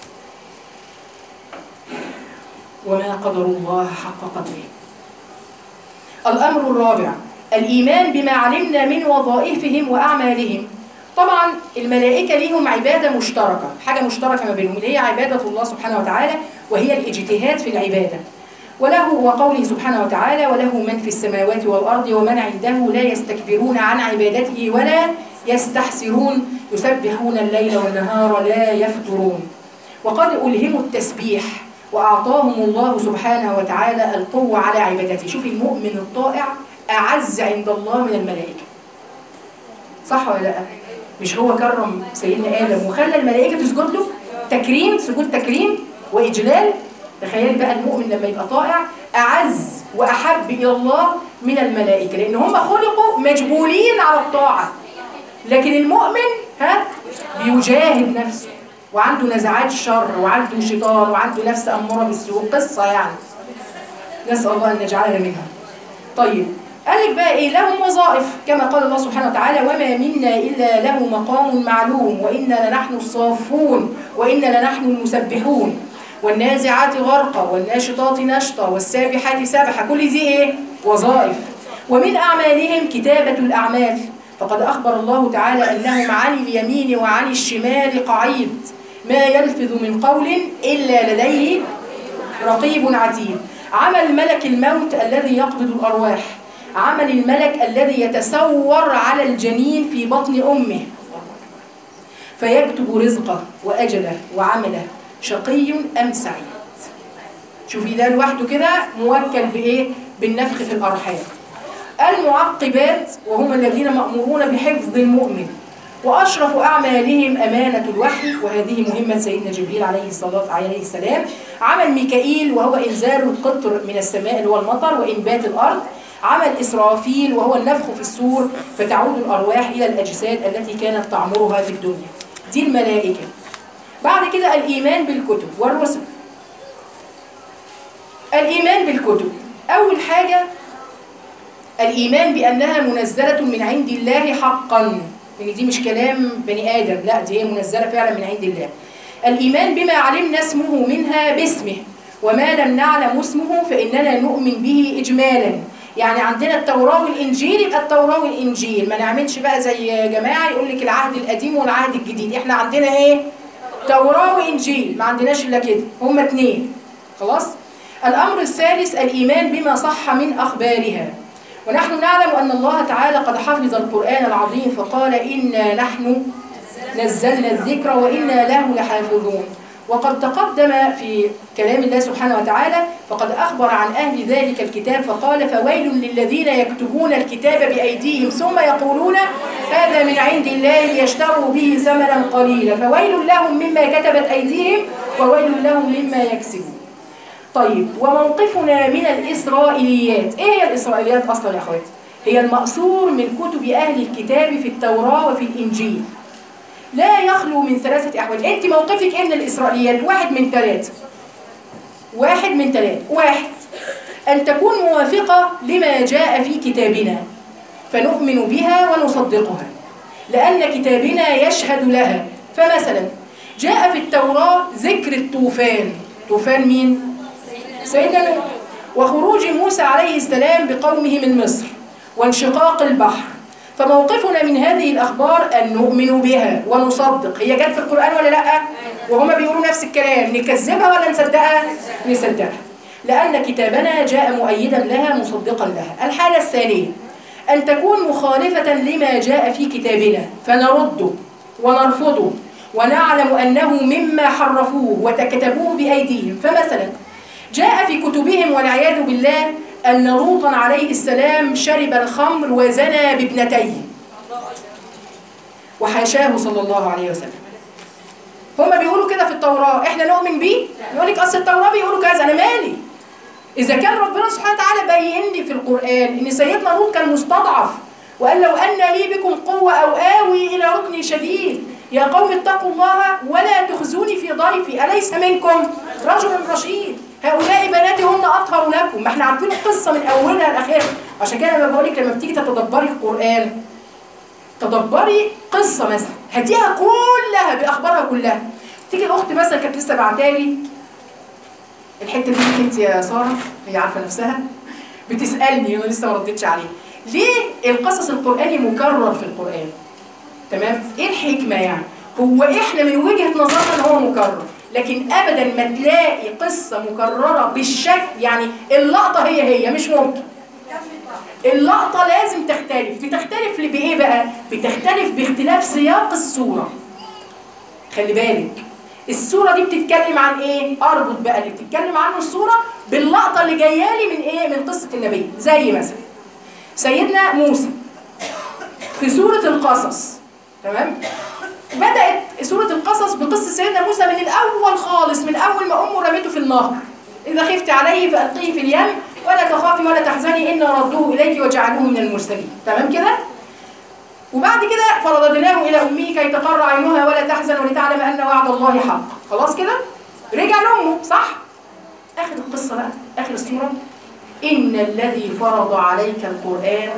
وما قدر الله حق قدره الأمر الرابع الإيمان بما علمنا من وظائفهم وأعمالهم طبعا الملائكة ليهم عبادة مشتركة حاجة مشتركة ما بينهم اللي هي عبادة الله سبحانه وتعالى وهي الاجتهاد في العبادة وله وقوله سبحانه وتعالى وله من في السماوات والأرض ومن عنده لا يستكبرون عن عبادته ولا يستحسرون يسبحون الليل والنهار لا يفترون وقد ألهموا التسبيح وأعطاهم الله سبحانه وتعالى القوة على عبادته شوف المؤمن الطائع أعز عند الله من الملائكة صح ولا لا؟ مش هو كرم سيدنا آدم وخلى الملائكة تسجد له تكريم سجود تكريم وإجلال تخيل بقى المؤمن لما يبقى طائع أعز وأحب إلى الله من الملائكة لأن هم خلقوا مجبولين على الطاعة لكن المؤمن ها بيجاهد نفسه وعنده نزعات شر وعنده شيطان وعنده نفس أمارة بالسوء قصة يعني نسأل الله أن يجعلنا منها طيب قال لك بقى ايه لهم وظائف كما قال الله سبحانه وتعالى وما منا الا له مقام معلوم وانا لنحن الصافون وانا لنحن المسبحون والنازعات غرقا والناشطات نشطا والسابحات سبحا كل دي ايه وظائف ومن اعمالهم كتابه الاعمال فقد اخبر الله تعالى انهم عن اليمين وعن الشمال قعيد ما يلفظ من قول الا لديه رقيب عتيد عمل ملك الموت الذي يقبض الارواح عمل الملك الذي يتسور على الجنين في بطن امه فيكتب رزقه واجله وعمله شقي ام سعيد شوفي ده لوحده كده موكل بايه بالنفخ في الارحام المعقبات وهم الذين مامورون بحفظ المؤمن واشرف اعمالهم امانه الوحي وهذه مهمه سيدنا جبريل عليه الصلاه عليه السلام عمل ميكائيل وهو انزال القطر من السماء اللي هو المطر وانبات الارض عمل إسرافيل وهو النفخ في السور فتعود الأرواح إلى الأجساد التي كانت تعمرها في الدنيا دي الملائكة بعد كده الإيمان بالكتب والرسل الإيمان بالكتب أول حاجة الإيمان بأنها منزلة من عند الله حقا لأن دي مش كلام بني آدم لا دي هي منزلة فعلا من عند الله الإيمان بما علمنا اسمه منها باسمه وما لم نعلم اسمه فإننا نؤمن به إجمالا يعني عندنا التوراة والإنجيل يبقى التوراة والإنجيل ما نعملش بقى زي جماعة يقول لك العهد القديم والعهد الجديد احنا عندنا ايه توراة وإنجيل ما عندناش إلا كده هما اتنين خلاص الأمر الثالث الإيمان بما صح من أخبارها ونحن نعلم أن الله تعالى قد حفظ القرآن العظيم فقال إنا نحن نزلنا الذكر وإنا له لحافظون وقد تقدم في كلام الله سبحانه وتعالى فقد أخبر عن أهل ذلك الكتاب فقال فويل للذين يكتبون الكتاب بأيديهم ثم يقولون هذا من عند الله ليشتروا به ثمنا قليلا فويل لهم مما كتبت أيديهم وويل لهم مما يكسبون طيب وموقفنا من الإسرائيليات إيه هي الإسرائيليات أصلا يا أخواتي؟ هي المأثور من كتب أهل الكتاب في التوراة وفي الإنجيل لا يخلو من ثلاثة أحوال أنت موقفك إيه من الإسرائيليات واحد من ثلاثة واحد من ثلاثة واحد أن تكون موافقة لما جاء في كتابنا فنؤمن بها ونصدقها لأن كتابنا يشهد لها فمثلا جاء في التوراة ذكر الطوفان طوفان مين؟ سيدنا نوح وخروج موسى عليه السلام بقومه من مصر وانشقاق البحر فموقفنا من هذه الأخبار أن نؤمن بها ونصدق هي جت في القرآن ولا لأ؟ وهما بيقولوا نفس الكلام نكذبها ولا نصدقها؟ نصدقها لأن كتابنا جاء مؤيدا لها مصدقا لها الحالة الثانية أن تكون مخالفة لما جاء في كتابنا فنرده ونرفضه ونعلم أنه مما حرفوه وتكتبوه بأيديهم فمثلا جاء في كتبهم والعياذ بالله أن لوطا عليه السلام شرب الخمر وزنى بابنتيه وحاشاه صلى الله عليه وسلم هما بيقولوا كده في التوراة احنا نؤمن بيه يقول لك اصل التوراة بيقولوا كذا انا مالي اذا كان ربنا سبحانه وتعالى بين لي في القرآن ان سيدنا لوط كان مستضعف وقال لو ان لي بكم قوة او اوي الى ركن شديد يا قوم اتقوا الله ولا تخزوني في ضيفي اليس منكم رجل رشيد هؤلاء بناتي هن اطهر لكم ما احنا عارفين القصة من اولها لاخرها عشان كده انا بقول لك لما بتيجي تتدبري القرآن تدبري قصه مثلا هاتيها كلها باخبارها كلها تيجي الاخت مثلا كانت لسه بعتالي الحته دي ليك انت يا ساره هي عارفه نفسها بتسالني وانا لسه ما ردتش عليها ليه القصص القراني مكرر في القران تمام ايه الحكمه يعني هو احنا من وجهه نظرنا ان هو مكرر لكن ابدا ما تلاقي قصه مكرره بالشكل يعني اللقطه هي هي مش ممكن اللقطة لازم تختلف بتختلف بإيه بقى؟ بتختلف باختلاف سياق الصورة خلي بالك الصورة دي بتتكلم عن إيه؟ أربط بقى اللي بتتكلم عنه الصورة باللقطة اللي جاية لي من إيه؟ من قصة النبي زي مثلا سيدنا موسى في سورة القصص تمام؟ بدأت سورة القصص بقصة سيدنا موسى من الأول خالص من أول ما أمه رميته في النهر إذا خفت عليه فألقيه في اليم ولا تخافي ولا تحزني إن ردوه إليك وجعلوه من المرسلين تمام كده؟ وبعد كده فرددناه إلى أمه كي تقر عينها ولا تحزن ولتعلم أن وعد الله حق خلاص كده؟ رجع لأمه صح؟ آخر القصة بقى آخر السورة إن الذي فرض عليك القرآن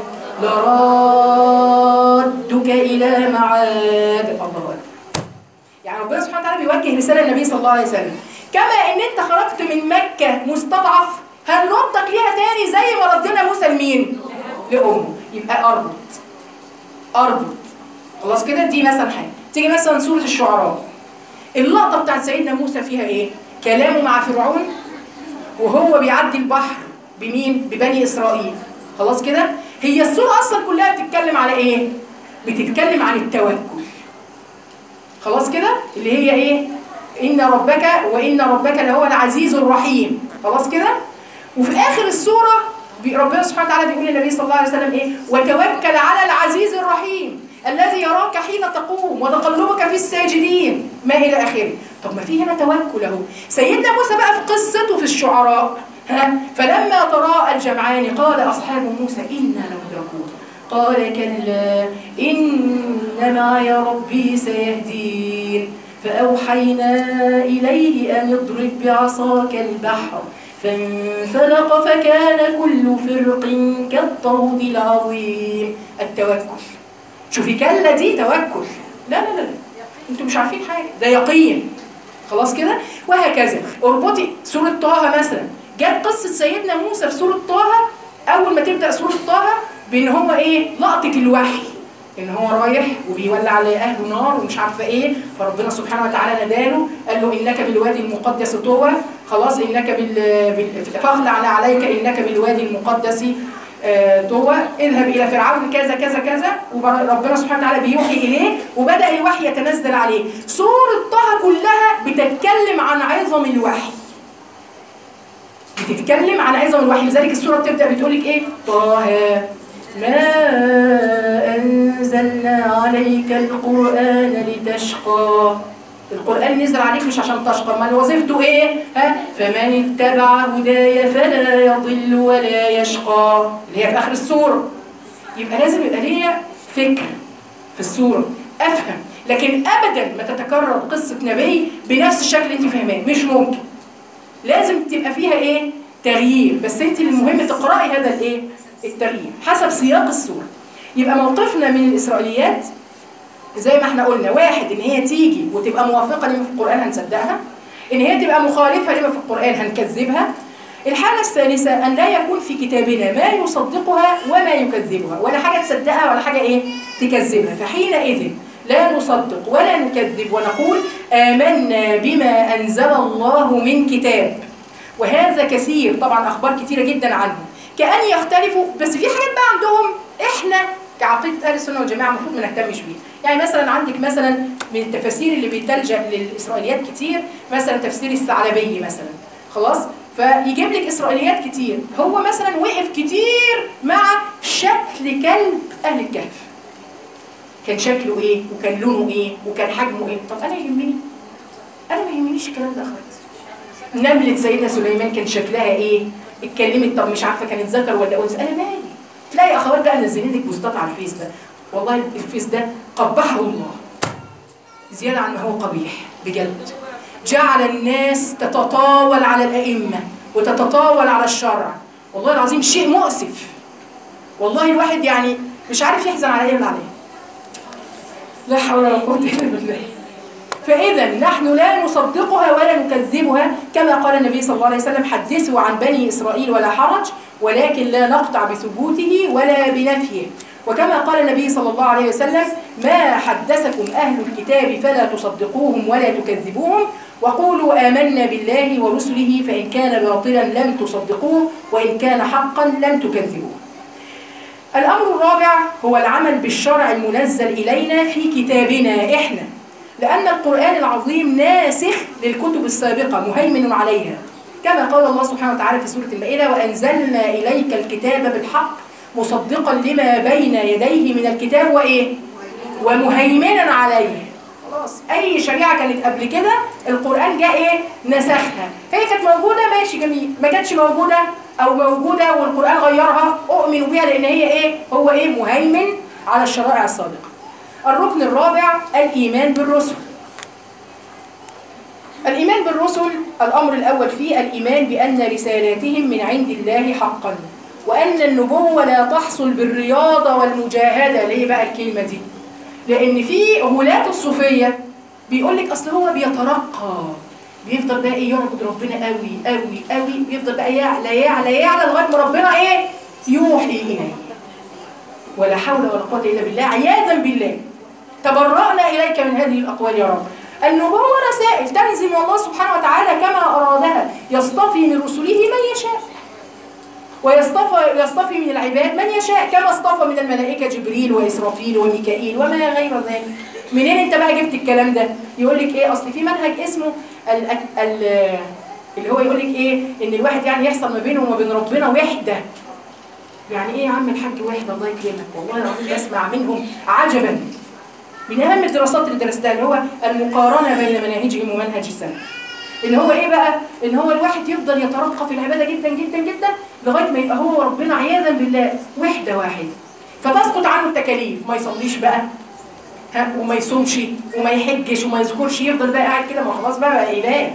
لرادك إلى معاد الله أكبر يعني ربنا سبحانه وتعالى بيوجه رسالة النبي صلى الله عليه وسلم كما إن أنت خرجت من مكة مستضعف هنردك ليها تاني زي ما ردنا موسى لمين؟ لأمه يبقى أربط أربط خلاص كده دي مثلا حاجة تيجي مثلا سورة الشعراء اللقطة بتاعت سيدنا موسى فيها إيه؟ كلامه مع فرعون وهو بيعدي البحر بمين؟ ببني إسرائيل خلاص كده؟ هي السورة أصلا كلها بتتكلم على إيه؟ بتتكلم عن التوكل خلاص كده؟ اللي هي إيه؟ إن ربك وإن ربك لهو العزيز الرحيم خلاص كده؟ وفي آخر السورة بي- ربنا سبحانه وتعالى بيقول للنبي صلى الله عليه وسلم إيه؟ وتوكل على العزيز الرحيم الذي يراك حين تقوم وتقلبك في الساجدين ما إلى آخره طب ما في هنا توكل أهو سيدنا موسى بقى في قصته في الشعراء ها فلما تراءى الجمعان قال أصحاب موسى إنا لمدركون قال كلا إن معي ربي سيهدين فأوحينا إليه أن اضرب بعصاك البحر فانفلق فكان كل فرق كالطود العظيم التوكل شوفي كلا دي توكل لا لا لا لا. انتوا مش عارفين حاجة ده يقين خلاص كده وهكذا اربطي سورة طه مثلا جت قصة سيدنا موسى في سورة طه أول ما تبدأ سورة طه بإن هو إيه لقطة الوحي إن هو رايح وبيولع على أهله نار ومش عارفة إيه فربنا سبحانه وتعالى ناداله قال له إنك بالوادي المقدس طوى خلاص إنك بال, بال... فاخلع عليك إنك بالوادي المقدس آه، طوى اذهب إلى فرعون كذا كذا كذا وربنا سبحانه وتعالى بيوحي إليه وبدأ الوحي يتنزل عليه سورة طه كلها بتتكلم عن عظم الوحي بتتكلم عن عظم الوحي لذلك السورة بتبدأ بتقول لك إيه طه ما أنزلنا عليك القرآن لتشقى القرآن نزل عليك مش عشان تشقى ما وظيفته ايه ها فمن اتبع هداي فلا يضل ولا يشقى اللي هي في آخر السورة يبقى لازم يبقى ليا فكر في السورة أفهم لكن أبدا ما تتكرر قصة نبي بنفس الشكل اللي انت فاهماه مش ممكن لازم تبقى فيها ايه تغيير بس انت المهم تقرأي هذا الايه التغيير حسب سياق السورة يبقى موقفنا من الإسرائيليات زي ما احنا قلنا واحد ان هي تيجي وتبقى موافقة لما في القرآن هنصدقها ان هي تبقى مخالفة لما في القرآن هنكذبها الحالة الثالثة أن لا يكون في كتابنا ما يصدقها وما يكذبها ولا حاجة تصدقها ولا حاجة إيه تكذبها فحينئذ لا نصدق ولا نكذب ونقول آمنا بما أنزل الله من كتاب وهذا كثير طبعا أخبار كثيرة جدا عنه كأن يختلفوا بس في حاجات بقى عندهم إحنا كعقيدة أهل السنة والجماعة المفروض ما نهتمش بيها يعني مثلا عندك مثلا من التفاسير اللي بيتلجأ للإسرائيليات كتير مثلا تفسير الثعلبي مثلا خلاص فيجيب لك إسرائيليات كتير هو مثلا وقف كتير مع شكل كلب أهل الكهف كان شكله ايه وكان لونه ايه وكان حجمه ايه طب انا يهمني انا ما يهمنيش الكلام ده خالص نملة سيدنا سليمان كان شكلها ايه اتكلمت طب مش عارفه كانت ذكر ولا انثى انا مالي لا يا اخوات بقى نزلين لك بوستات على الفيس ده والله الفيس ده قبحه الله زياده عن ما هو قبيح بجد جعل الناس تتطاول على الائمه وتتطاول على الشرع والله العظيم شيء مؤسف والله الواحد يعني مش عارف يحزن على ايه ولا عليه لا حول ولا قوة إلا بالله فإذا نحن لا نصدقها ولا نكذبها كما قال النبي صلى الله عليه وسلم حدثوا عن بني إسرائيل ولا حرج ولكن لا نقطع بثبوته ولا بنفيه وكما قال النبي صلى الله عليه وسلم ما حدثكم أهل الكتاب فلا تصدقوهم ولا تكذبوهم وقولوا آمنا بالله ورسله فإن كان باطلا لم تصدقوه وإن كان حقا لم تكذبوه الأمر الرابع هو العمل بالشرع المنزل إلينا في كتابنا إحنا لأن القرآن العظيم ناسخ للكتب السابقة مهيمن عليها كما قال الله سبحانه وتعالى في سورة المائدة وأنزلنا إليك الكتاب بالحق مصدقا لما بين يديه من الكتاب وإيه؟ ومهيمنا عليه خلاص أي شريعة كانت قبل كده القرآن جاء إيه؟ نسخها هي كانت موجودة ماشي جميل ما كانتش موجودة او موجوده والقران غيرها اؤمن بها لان هي ايه هو ايه مهيمن على الشرائع السابقه الركن الرابع الايمان بالرسل الايمان بالرسل الامر الاول فيه الايمان بان رسالاتهم من عند الله حقا وان النبوه لا تحصل بالرياضه والمجاهده ليه بقى الكلمه دي لان في غلاة الصوفيه بيقول لك اصل هو بيترقى بيفضل بقى ايه يعبد ربنا قوي قوي قوي بيفضل بقى يعلى يعلى يعلى لغايه ما ربنا ايه يوحي اليه ولا حول ولا قوه الا بالله عياذا بالله تبرأنا اليك من هذه الاقوال يا رب النبوه رسائل تنزل من الله سبحانه وتعالى كما ارادها يصطفي من رسله من يشاء ويصطفى يصطفي من العباد من يشاء كما اصطفى من الملائكه جبريل واسرافيل وميكائيل وما غير ذلك منين انت بقى جبت الكلام ده يقول لك ايه اصل في منهج اسمه ال ال اللي هو يقول لك ايه ان الواحد يعني يحصل ما بينه وما بين ربنا وحده يعني ايه يا عم الحاج وحده الله يكرمك والله العظيم بسمع منهم عجبا من اهم الدراسات اللي درستها اللي هو المقارنه بين مناهجهم ومنهج السلف اللي هو ايه بقى ان هو الواحد يفضل يترقى في العباده جدا جدا جدا لغايه ما يبقى هو وربنا عياذا بالله وحده واحده فتسقط عنه التكاليف ما يصليش بقى ها وما يصومش وما يحجش وما يذكرش يفضل بقى قاعد كده ما خلاص بقى بقى اله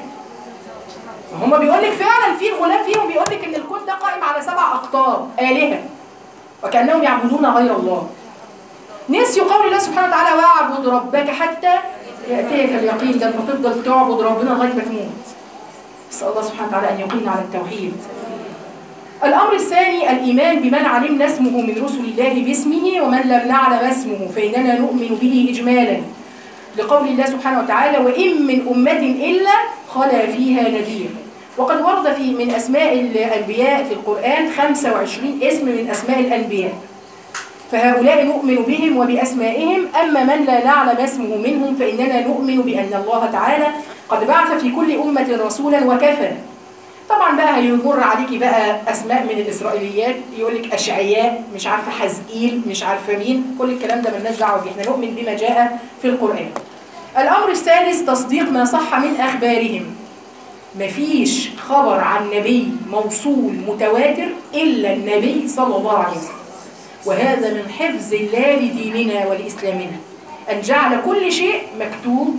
هما بيقول لك فعلا في الغلاف فيهم بيقول لك ان الكون ده قائم على سبع اقطاب الهه وكانهم يعبدون غير الله نسيوا قول الله سبحانه وتعالى واعبد ربك حتى ياتيك اليقين ده انت تفضل تعبد ربنا لغايه ما تموت نسال الله سبحانه وتعالى ان يقيمنا على التوحيد الأمر الثاني الإيمان بمن علمنا اسمه من رسل الله باسمه ومن لم نعلم اسمه فإننا نؤمن به إجمالا لقول الله سبحانه وتعالى وإن من أمة إلا خلا فيها نذير وقد ورد في من أسماء الأنبياء في القرآن 25 اسم من أسماء الأنبياء فهؤلاء نؤمن بهم وبأسمائهم أما من لا نعلم اسمه منهم فإننا نؤمن بأن الله تعالى قد بعث في كل أمة رسولا وكفى طبعا بقى هيمر عليكي بقى اسماء من الاسرائيليات يقول لك اشعياء مش عارفه حزقيل مش عارفه مين كل الكلام ده مالناش دعوه بيه احنا نؤمن بما جاء في القران الامر الثالث تصديق ما صح من اخبارهم مفيش خبر عن نبي موصول متواتر الا النبي صلى الله عليه وسلم وهذا من حفظ الله لديننا ولاسلامنا ان جعل كل شيء مكتوب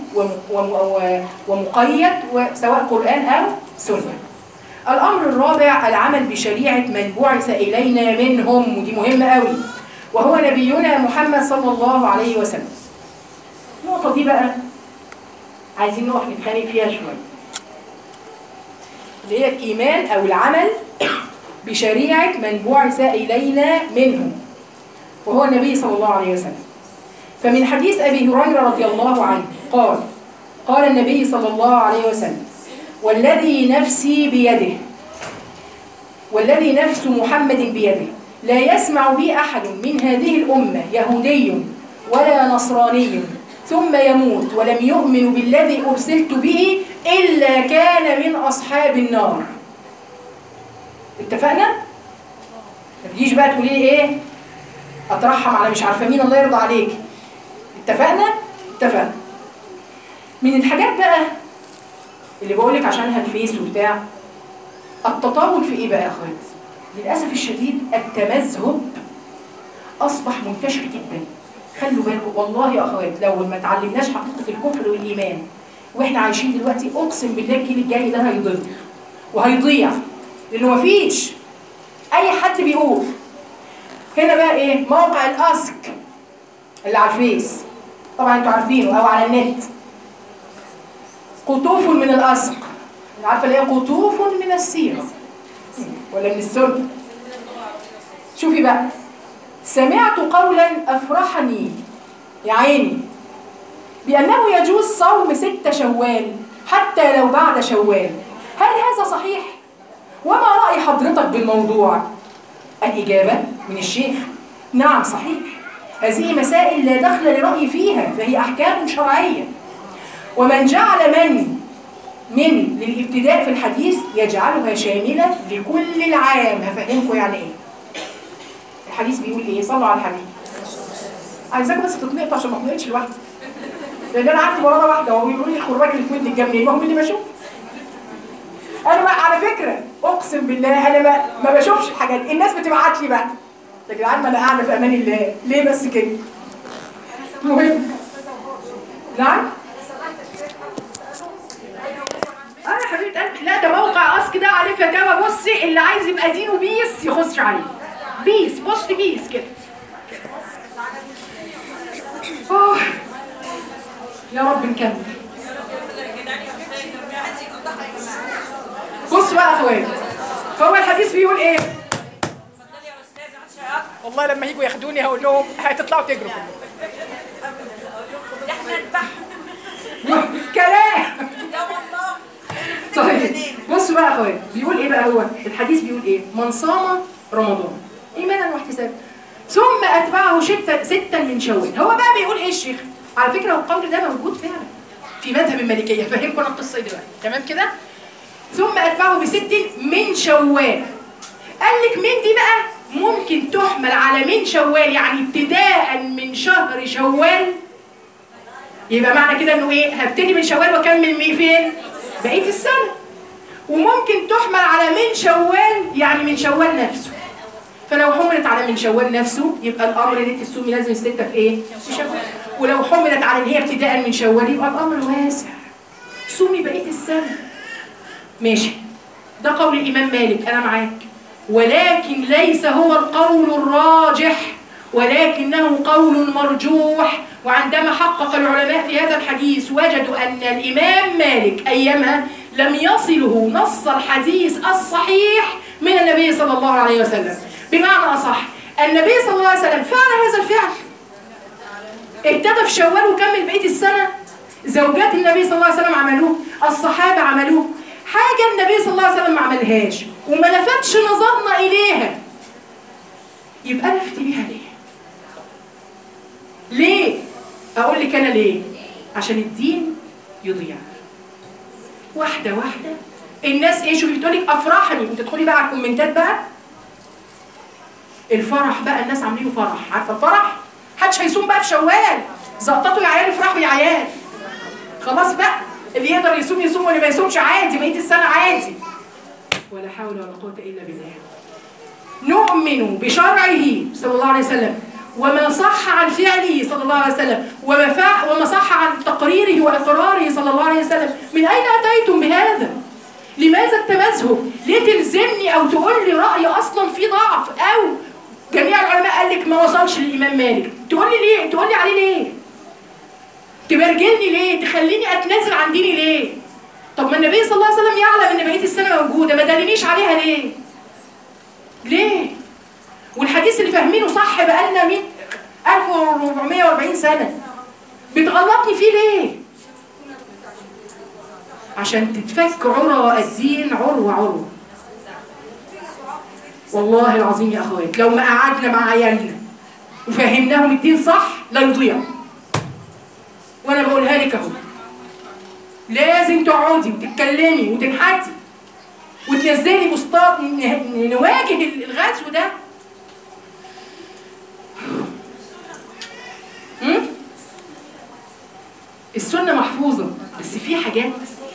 ومقيد سواء قران او سنه الأمر الرابع العمل بشريعة من بعث إلينا منهم ودي مهمة قوي وهو نبينا محمد صلى الله عليه وسلم النقطة دي بقى عايزين نروح نتخانق فيها شوية اللي هي الإيمان أو العمل بشريعة من بعث إلينا منهم وهو النبي صلى الله عليه وسلم فمن حديث أبي هريرة رضي الله عنه قال قال النبي صلى الله عليه وسلم والذي نفسي بيده والذي نفس محمد بيده لا يسمع بي أحد من هذه الأمة يهودي ولا نصراني ثم يموت ولم يؤمن بالذي أرسلت به إلا كان من أصحاب النار اتفقنا؟ ما تجيش بقى تقولي لي ايه؟ اترحم على مش عارفه مين الله يرضى عليك اتفقنا؟ اتفقنا من الحاجات بقى اللي بقولك عشانها الفيس وبتاع التطاول في ايه بقى يا اخوات؟ للاسف الشديد التمذهب اصبح منتشر جدا خلوا بالكم والله يا اخوات لو ما اتعلمناش حقيقه الكفر والايمان واحنا عايشين دلوقتي اقسم بالله الجيل الجاي ده هيضل وهيضيع لانه مفيش اي حد بيقول هنا بقى ايه موقع الاسك اللي على الفيس طبعا انتوا عارفينه او على النت قطوف من الاسق عارفه اللي هي قطوف من السيره ولا من السنه شوفي بقى سمعت قولا افرحني يا عيني بانه يجوز صوم ست شوال حتى لو بعد شوال هل هذا صحيح وما راي حضرتك بالموضوع الاجابه من الشيخ نعم صحيح هذه مسائل لا دخل لرأي فيها فهي أحكام شرعية ومن جعل من من للابتداء في الحديث يجعلها شاملة لكل العام هفهمكم يعني ايه الحديث بيقول ايه صلوا على الحبيب عايزاك بس تطنقط عشان ما اطنقتش لوحدي لان انا قعدت مرة واحدة وهو بيقول لي الراجل اللي في ودني الجنب المهم اللي بشوف انا بقى على فكرة اقسم بالله انا ما, ما بشوفش الحاجات الناس بتبعت لي بقى يا جدعان ما انا قاعده في امان الله ليه بس كده المهم نعم اه يا حبيبه قلبي لا ده موقع اسك ده عليه فتاوى بصي اللي عايز يبقى دينه بيس يخش عليه بيس بص بيس كده أوه. يا رب نكمل بص بقى يا اخوات هو الحديث بيقول ايه والله لما يجوا ياخدوني هقول لهم هتطلعوا تجروا كلام طيب بصوا بقى يا اخويا بيقول ايه بقى هو الحديث بيقول ايه من صام رمضان ايمانا واحتسابا ثم اتبعه شتا ستا من شوال هو بقى بيقول ايه الشيخ على فكره القول ده موجود فعلا في مذهب المالكيه فهمكم انا القصه دلوقتي تمام كده ثم اتبعه بست من شوال قال لك من دي بقى ممكن تحمل على من شوال يعني ابتداء من شهر شوال يبقى معنى كده انه ايه هبتدي من شوال واكمل مي فين بقيه السنه وممكن تحمل على من شوال يعني من شوال نفسه فلو حملت على من شوال نفسه يبقى الامر اللي تسومي لازم السته في ايه في شوال ولو حملت على ان هي ابتداء من شوال يبقى الامر واسع صومي بقيه السنه ماشي ده قول الامام مالك انا معاك ولكن ليس هو القول الراجح ولكنه قول مرجوح وعندما حقق العلماء في هذا الحديث وجدوا أن الإمام مالك أيامها لم يصله نص الحديث الصحيح من النبي صلى الله عليه وسلم بمعنى أصح النبي صلى الله عليه وسلم فعل هذا الفعل ابتدى في شوال وكمل بقية السنة زوجات النبي صلى الله عليه وسلم عملوه الصحابة عملوه حاجة النبي صلى الله عليه وسلم ما عملهاش وما لفتش نظرنا إليها يبقى لفت بيها ليه؟ ليه؟ أقول لك أنا ليه؟ عشان الدين يضيع واحدة واحدة الناس ايه شوفي بتقول لك افرحني وتدخلي بقى على الكومنتات بقى الفرح بقى الناس عاملينه فرح عارفه الفرح محدش هيصوم بقى في شوال زقططوا يا عيال افرحوا يا عيال خلاص بقى اللي يقدر يصوم يصوم واللي ما يصومش عادي بقيه السنه عادي ولا حول ولا قوه الا بالله نؤمن بشرعه صلى الله عليه وسلم وما صح عن فعله صلى الله عليه وسلم وما فع وما صح عن تقريره واقراره صلى الله عليه وسلم من اين اتيتم بهذا لماذا التمذهب ليه تلزمني او تقول لي راي اصلا فيه ضعف او جميع العلماء قال لك ما وصلش للامام مالك تقول لي ليه تقول لي عليه ليه تبرجلني ليه تخليني اتنازل عن ديني ليه طب ما النبي صلى الله عليه وسلم يعلم ان بقيه السنه موجوده ما دلنيش عليها ليه ليه والحديث اللي فاهمينه صح بقالنا 100 1440 سنه بتغلطني فيه ليه عشان تتفك عروة الدين عروة عروة والله العظيم يا اخوات لو ما قعدنا مع عيالنا وفهمناهم الدين صح لا يضيع وانا بقولها لك اهو لازم تقعدي وتتكلمي وتبحثي وتنزلي بوستات ن- نواجه الغزو ده أمم؟ السنة محفوظة بس في حاجات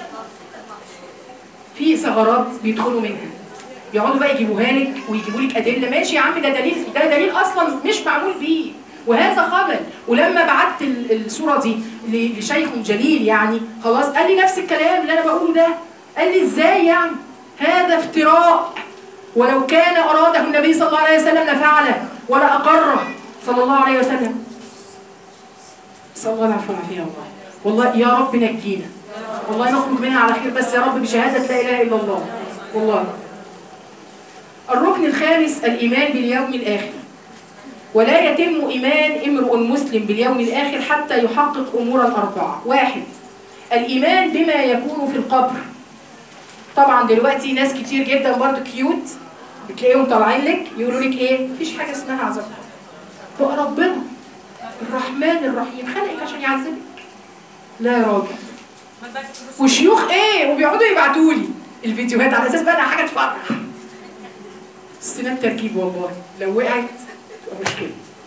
في ثغرات بيدخلوا منها يقعدوا بقى يجيبوها لك ويجيبوا لك ادله ماشي يا عم ده دليل ده دليل اصلا مش معمول بيه وهذا خبل ولما بعت ال- الصوره دي ل- لشيخ جليل يعني خلاص قال لي نفس الكلام اللي انا بقوله ده قال لي ازاي يعني هذا افتراء ولو كان اراده النبي صلى الله عليه وسلم لفعله ولا اقره صلى الله عليه وسلم صلى الله العفو والعافيه والله والله يا رب نجينا والله نخرج منها على خير بس يا رب بشهاده لا اله الا الله والله الركن الخامس الإيمان باليوم الآخر ولا يتم إيمان امرؤ مسلم باليوم الآخر حتى يحقق أمورا أربعة واحد الإيمان بما يكون في القبر طبعا دلوقتي ناس كتير جدا برضو كيوت بتلاقيهم طالعين لك يقولوا لك ايه مفيش حاجه اسمها عذاب بقى ربنا الرحمن الرحيم خلقك عشان يعذبك لا يا راجل وشيوخ ايه وبيقعدوا يبعتوا لي الفيديوهات على اساس بقى انها حاجه تفرح استناد تركيب والله لو وقعت تبقى مشكله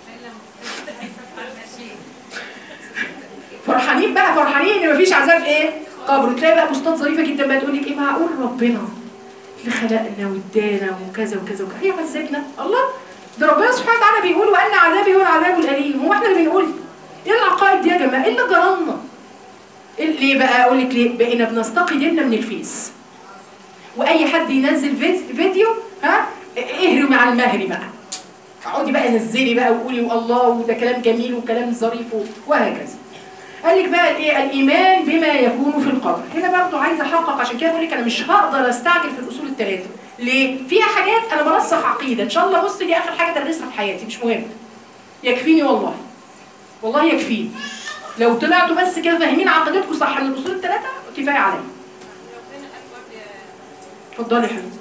فرحانين بقى فرحانين ان مفيش عذاب ايه قبر تلاقي بقى بوستات ظريفه جدا بقى تقول لك ايه معقول ربنا اللي خلقنا وادانا وكذا وكذا وكذا هيعذبنا الله ده ربنا سبحانه وتعالى بيقول وان عذابي هو العذاب الاليم هو احنا اللي بنقول ايه العقائد دي يا جماعه ايه اللي جرالنا إيه ليه بقى اقول لك ليه بقينا بنستقي ديننا من الفيس واي حد ينزل فيد- فيديو ها اهري مع المهري بقى اقعدي بقى نزلي بقى وقولي والله وده كلام جميل وكلام ظريف وهكذا قال لك بقى الايه الايمان بما يكون في القبر هنا برضه عايزه احقق عشان كده بقول لك انا مش هقدر استعجل في الاصول الثلاثه ليه فيها حاجات انا برسخ عقيده ان شاء الله بص دي اخر حاجه ادرسها في حياتي مش مهم يكفيني والله والله يكفيني لو طلعتوا بس كده فاهمين عقيدتكم صح من الاصول الثلاثه كفايه عليا اتفضلي يا حبيبتي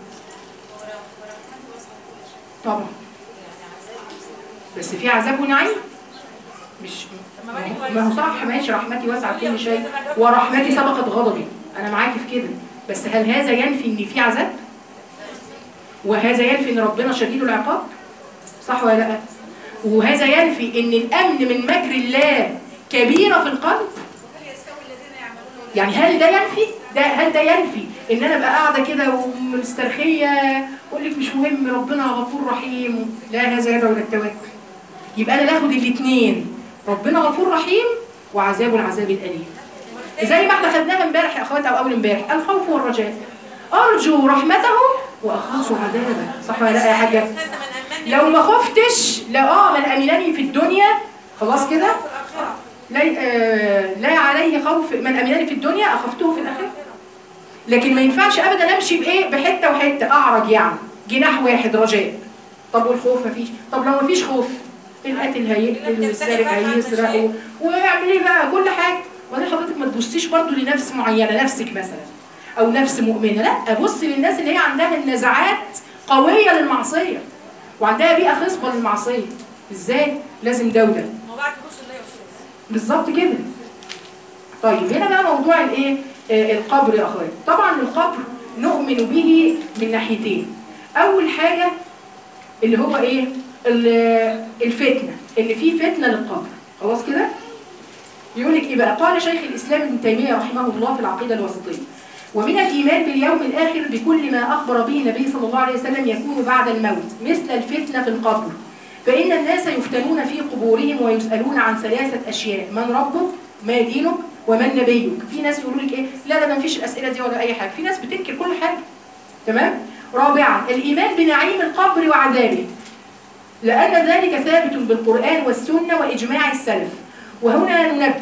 طبعا بس في عذاب ونعيم مش ما هو صح ماشي رحمتي واسعة كل شيء ورحمتي سبقت غضبي انا معاكي في كده بس هل هذا ينفي ان في عذاب وهذا ينفي ان ربنا شديد العقاب صح ولا لا وهذا ينفي ان الامن من مكر الله كبيره في القلب يعني هل ده ينفي ده هل ده ينفي ان انا ابقى قاعده كده ومسترخيه اقول لك مش مهم ربنا غفور رحيم لا هذا يدعو الى التوكل يبقى انا ناخد الاثنين ربنا غفور رحيم وعذابه العذاب الاليم زي ما احنا خدناها امبارح يا اخوات او اول امبارح الخوف والرجاء ارجو رحمته واخاف عذابه صح ولا لا يا حاجه لو ما خفتش لا اه من امنني في الدنيا خلاص كده لا آه لا عليه خوف من امنني في الدنيا اخفته في الاخره لكن ما ينفعش ابدا امشي بايه بحته وحته اعرج يعني جناح واحد رجاء طب والخوف مفيش طب لو مفيش خوف القاتل هيقتل والسارق هيسرق و- ويعمل ايه بقى كل حاجه وبعدين حضرتك ما تبصيش برضو لنفس معينه نفسك مثلا او نفس مؤمنه لا بص للناس اللي هي عندها النزعات قويه للمعصيه وعندها بيئه خصبه للمعصيه ازاي لازم دوله بالظبط كده طيب هنا بقى موضوع الايه آه القبر يا اخوات طبعا القبر نؤمن به من ناحيتين اول حاجه اللي هو ايه ال- الفتنه اللي فيه فتنه للقبر خلاص كده يقول لك ايه بقى قال شيخ الاسلام ابن تيميه رحمه الله في العقيده الوسطيه ومن الايمان باليوم الاخر بكل ما اخبر به النبي صلى الله عليه وسلم يكون بعد الموت مثل الفتنه في القبر فان الناس يفتنون في قبورهم ويسالون عن ثلاثه اشياء من ربك ما دينك ومن نبيك في ناس يقولوا لك ايه لا لا ده مفيش الاسئله دي ولا اي حاجه في ناس بتنكر كل حاجه تمام رابعا الايمان بنعيم القبر وعذابه لأن ذلك ثابت بالقرآن والسنة وإجماع السلف وهنا ننبه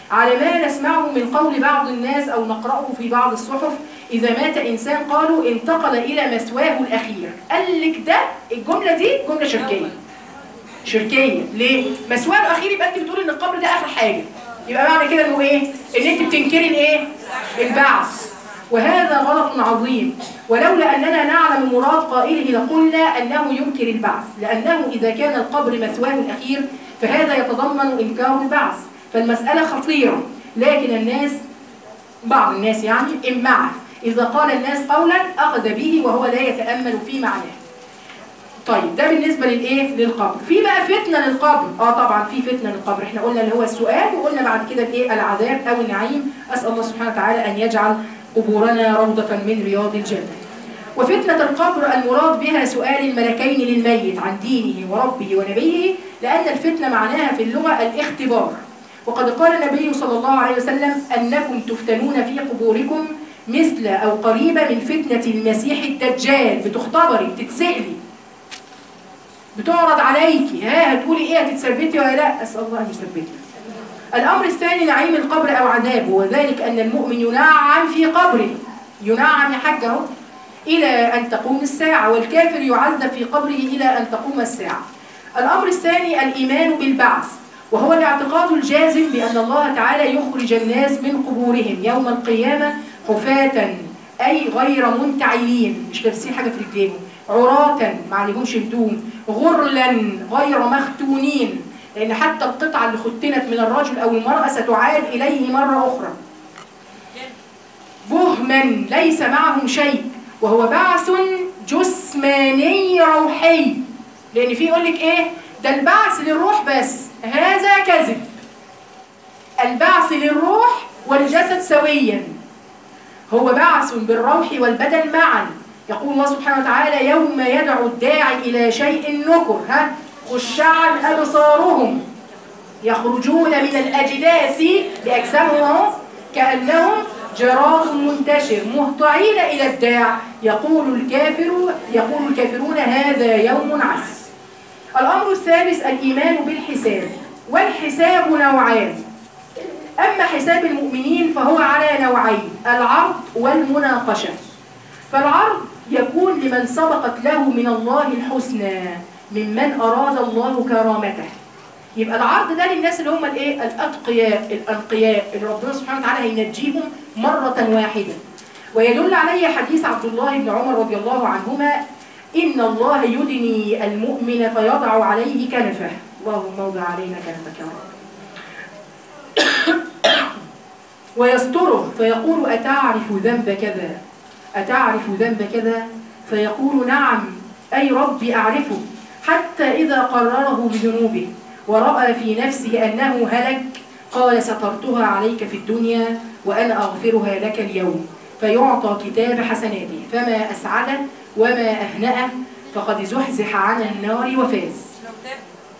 على ما نسمعه من قول بعض الناس أو نقرأه في بعض الصحف إذا مات إنسان قالوا انتقل إلى مثواه الأخير قال لك ده الجملة دي جملة شركية شركية ليه؟ مثواه الأخير يبقى أنت بتقول إن القبر ده آخر حاجة يبقى معنى كده إنه إيه؟ إن أنت بتنكري الإيه؟ البعث وهذا غلط عظيم ولولا أننا نعلم مراد قائله لقلنا أنه ينكر البعث لأنه إذا كان القبر مثواه الأخير فهذا يتضمن إنكار البعث فالمسألة خطيرة لكن الناس بعض الناس يعني إمعه إذا قال الناس قولا أخذ به وهو لا يتأمل في معناه طيب ده بالنسبة للإيه؟ للقبر في بقى فتنة للقبر آه طبعا في فتنة للقبر احنا قلنا اللي هو السؤال وقلنا بعد كده الإيه؟ العذاب أو النعيم أسأل الله سبحانه وتعالى أن يجعل قبورنا روضة من رياض الجنة وفتنة القبر المراد بها سؤال الملكين للميت عن دينه وربه ونبيه لأن الفتنة معناها في اللغة الاختبار وقد قال النبي صلى الله عليه وسلم أنكم تفتنون في قبوركم مثل أو قريبة من فتنة المسيح الدجال بتختبري بتتسألي بتعرض عليكي ها هتقولي ايه هتتثبتي ولا لا اسال الله ان يثبتك الامر الثاني نعيم القبر او عذابه وذلك ان المؤمن ينعم في قبره ينعم حجه الى ان تقوم الساعه والكافر يعذب في قبره الى ان تقوم الساعه الامر الثاني الايمان بالبعث وهو الاعتقاد الجازم بان الله تعالى يخرج الناس من قبورهم يوم القيامه حفاة اي غير منتعلين مش لابسين حاجه في رجليهم عراة ما عليهمش هدوم غرلا غير مختونين لأن حتى القطعة اللي ختنت من الرجل أو المرأة ستعاد إليه مرة أخرى بهما ليس معهم شيء وهو بعث جسماني روحي لأن في يقول لك إيه ده البعث للروح بس هذا كذب البعث للروح والجسد سويا هو بعث بالروح والبدن معا يقول الله سبحانه وتعالى يوم يدعو الداعي إلى شيء نكر ها خشعا أبصارهم يخرجون من الأجداث بأجسامهم كأنهم جراد منتشر مهطعين إلى الداع يقول الكافر يقول الكافرون هذا يوم عسر الأمر الثالث الإيمان بالحساب والحساب نوعان أما حساب المؤمنين فهو على نوعين العرض والمناقشة فالعرض يكون لمن سبقت له من الله الحسنى ممن أراد الله كرامته يبقى العرض ده للناس اللي هم الايه الاتقياء الانقياء اللي ربنا سبحانه وتعالى هينجيهم مره واحده ويدل عليه حديث عبد الله بن عمر رضي الله عنهما ان الله يدني المؤمن فيضع عليه كنفه اللهم موضع علينا كنفك يا رب ويستره فيقول اتعرف ذنب كذا اتعرف ذنب كذا فيقول نعم اي ربي اعرفه حتى اذا قرره بذنوبه ورأى في نفسه أنه هلك قال سترتها عليك في الدنيا وأنا أغفرها لك اليوم فيعطى كتاب حسناته فما أسعده وما أهنأه فقد زحزح عن النار وفاز لو تاب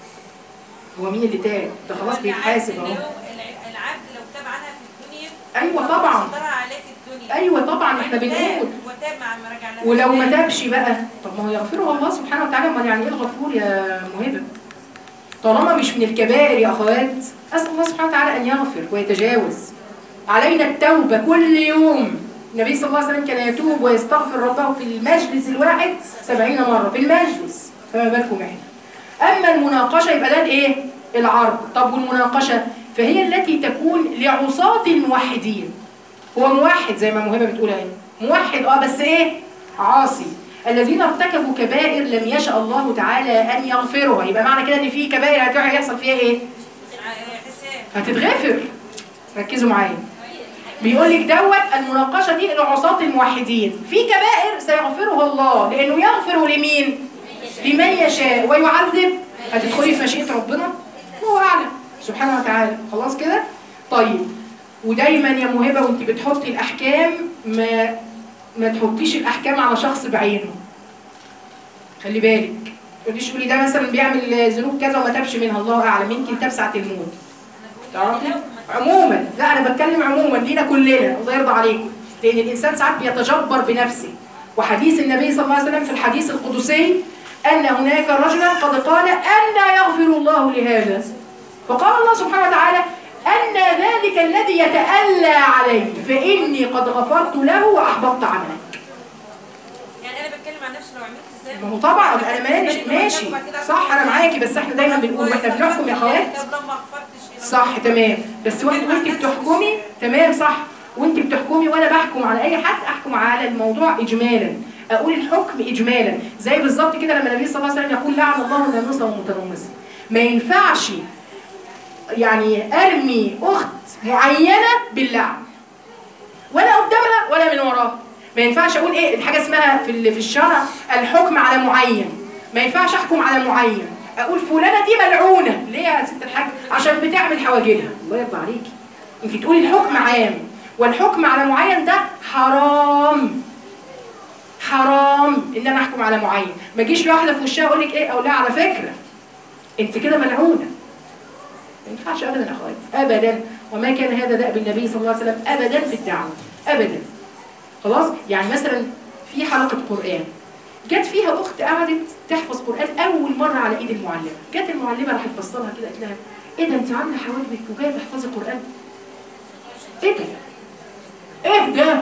هو مين اللي تاب؟ ده خلاص بيتحاسب العبد اهو لو- العبد لو تاب عنها في الدنيا أيوة طبعا سترها عليه في الدنيا أيوة طبعا احنا وتاب- بنقول وتاب مع ما رجع لها ولو ما تاب تابش بقى طب ما هو يغفره الله سبحانه وتعالى امال يعني ايه الغفور يا مهبه طالما مش من الكبائر يا اخوات اسال الله سبحانه وتعالى ان يغفر ويتجاوز علينا التوبه كل يوم النبي صلى الله عليه وسلم كان يتوب ويستغفر ربه في المجلس الواحد سبعين مره في المجلس فما بالكم احنا اما المناقشه يبقى ده الايه العرض طب والمناقشه فهي التي تكون لعصاة الموحدين هو موحد زي ما موهبه بتقول اهي موحد اه بس ايه عاصي الذين ارتكبوا كبائر لم يشاء الله تعالى ان يغفرها يبقى معنى كده ان في كبائر هتروح يحصل فيها ايه حساب هتتغفر ركزوا معايا بيقول لك دوت المناقشه دي لعصاة الموحدين في كبائر سيغفرها الله لانه يغفر لمين لمن يشاء ويعذب هتدخلي في مشيئه ربنا هو اعلم سبحانه وتعالى خلاص كده طيب ودايما يا موهبه وانت بتحطي الاحكام ما ما تحطيش الاحكام على شخص بعينه خلي بالك ما تقوليش قولي ده مثلا بيعمل ذنوب كذا وما تابش منها الله اعلم يمكن تاب ساعه الموت تعرفي عموما لا انا بتكلم عموما لينا كلنا الله يرضى عليكم لان الانسان ساعات بيتجبر بنفسه وحديث النبي صلى الله عليه وسلم في الحديث القدسي ان هناك رجلا قد قال ان يغفر الله لهذا فقال الله سبحانه وتعالى أن ذلك الذي يتألى عليه فإني قد غفرت له وأحبطت عملك يعني انا بتكلم عن نفسي لو عملت ازاي ما هو طبعا أنا ماشي ماشي صح أنا معاكي بس إحنا دايما بنقول واحنا بنحكم يا أخوات طب لو ما غفرتش صح تمام بس وانت وانت بتحكمي تمام صح وانت بتحكمي وانا بحكم على اي حد احكم على الموضوع اجمالا اقول الحكم اجمالا زي بالظبط كده لما النبي صلى الله عليه وسلم يقول لعن الله الناموس والمتنمس ما ينفعش يعني ارمي اخت معينه باللعن ولا قدامها ولا من وراها ما ينفعش اقول ايه الحاجه اسمها في ال- في الشرع الحكم على معين ما ينفعش احكم على معين اقول فلانه دي ملعونه ليه يا ست الحاج عشان بتعمل حواجبها الله يرضى عليكي انت تقولي الحكم عام والحكم على معين ده حرام حرام ان انا احكم على معين ما اجيش لواحده في وشها اقول لك ايه او لا على فكره انت كده ملعونه ما ينفعش ابدا يا اخواتي ابدا وما كان هذا دأب النبي صلى الله عليه وسلم ابدا في الدعوه ابدا خلاص يعني مثلا في حلقه قران جت فيها اخت قعدت تحفظ قران اول مره على ايد المعلمه جت المعلمه راحت تفصلها كده قالت لها ايه ده انت عامله حواجبك وجايه تحفظي قران ايه ده ايه ده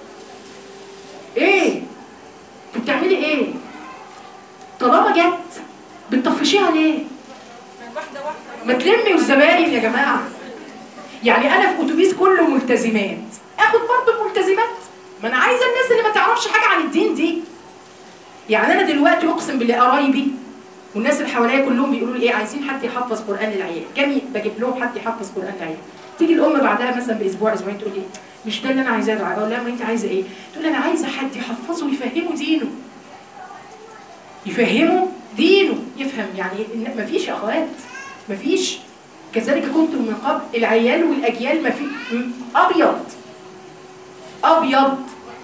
ايه انت بتعملي ايه طالما جت بتطفشيها ليه واحده واحده ما تلمي الزباين يا جماعه يعني انا في اتوبيس كله ملتزمات اخد برضه الملتزمات ما انا عايزه الناس اللي ما تعرفش حاجه عن الدين دي يعني انا دلوقتي اقسم بالله قرايبي والناس اللي حواليا كلهم بيقولوا لي ايه عايزين حد يحفظ قران للعيال جميل بجيب لهم حد يحفظ قران للعيال تيجي الام بعدها مثلا باسبوع اسبوعين تقول لي مش ده اللي انا عايزاه ده اقول لها ما انت عايزه ايه تقول لي انا عايزه حد يحفظه ويفهمه دينه يفهمه دينه يفهم يعني إن- مفيش يا اخوات مفيش كذلك كنتم من قبل العيال والاجيال ما في م- ابيض ابيض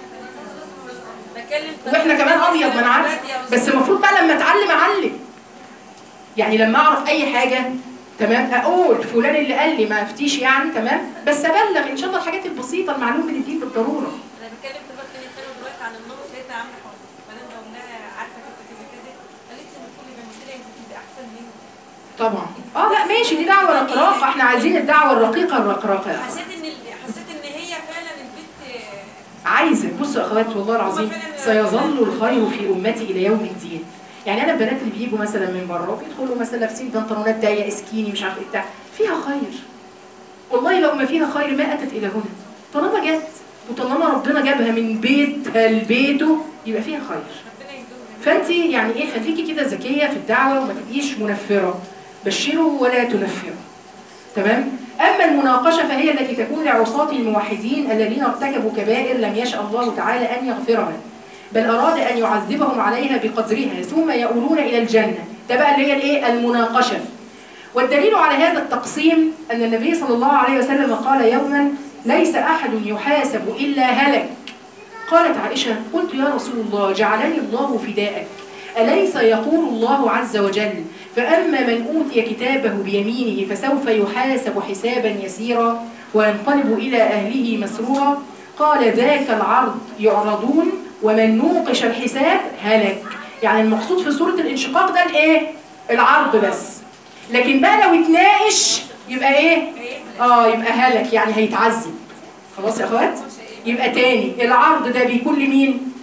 بكلم واحنا كمان ابيض ما انا عارفه بس المفروض بقى لما اتعلم اعلم يعني لما اعرف اي حاجه تمام اقول فلان اللي قال لي ما افتيش يعني تمام بس ابلغ ان شاء الله الحاجات البسيطه المعلومه اللي دي بالضروره انا بتكلم في الوقت اللي كانوا دلوقتي عن النمط لقيتها عامله حوار بعدين بقول لها عارفه كذا كذا كذا قالت لي ان كل اللي بيعمل كده يمكن تبقى احسن منه طبعا اه لا ماشي دي دعوه رقراقه احنا عايزين الدعوه الرقيقه الرقراقه يا أخوات. حسيت ان ال- حسيت ان هي فعلا البنت عايزه بصوا يا اخوات والله العظيم سيظل الخير في امتي الى يوم الدين يعني انا البنات اللي بيجوا مثلا من بره وبيدخلوا مثلا لابسين بنطلونات ضيقه سكيني مش عارفه ايه بتاع فيها خير والله لو ما فيها خير ما اتت الى هنا طالما جت وطالما ربنا جابها من بيتها لبيته يبقى فيها خير ربنا يهدوها فانت يعني ايه خليكي كده ذكيه في الدعوه وما تبقيش منفره بشروا ولا تنفروا تمام اما المناقشه فهي التي تكون لعصاة الموحدين الذين ارتكبوا كبائر لم يشاء الله تعالى ان يغفرها بل اراد ان يعذبهم عليها بقدرها ثم يؤولون الى الجنه ده بقى اللي هي الايه المناقشه والدليل على هذا التقسيم ان النبي صلى الله عليه وسلم قال يوما ليس احد يحاسب الا هلك قالت عائشة قلت يا رسول الله جعلني الله فداءك أليس يقول الله عز وجل فأما من أوتي كتابه بيمينه فسوف يحاسب حسابا يسيرا وينقلب إلى أهله مسرورا قال ذاك العرض يعرضون ومن نوقش الحساب هلك يعني المقصود في سورة الانشقاق ده الايه العرض بس لكن بقى لو اتناقش يبقى ايه اه يبقى هلك يعني هيتعذب خلاص يا اخوات يبقى تاني العرض ده بيكون لمين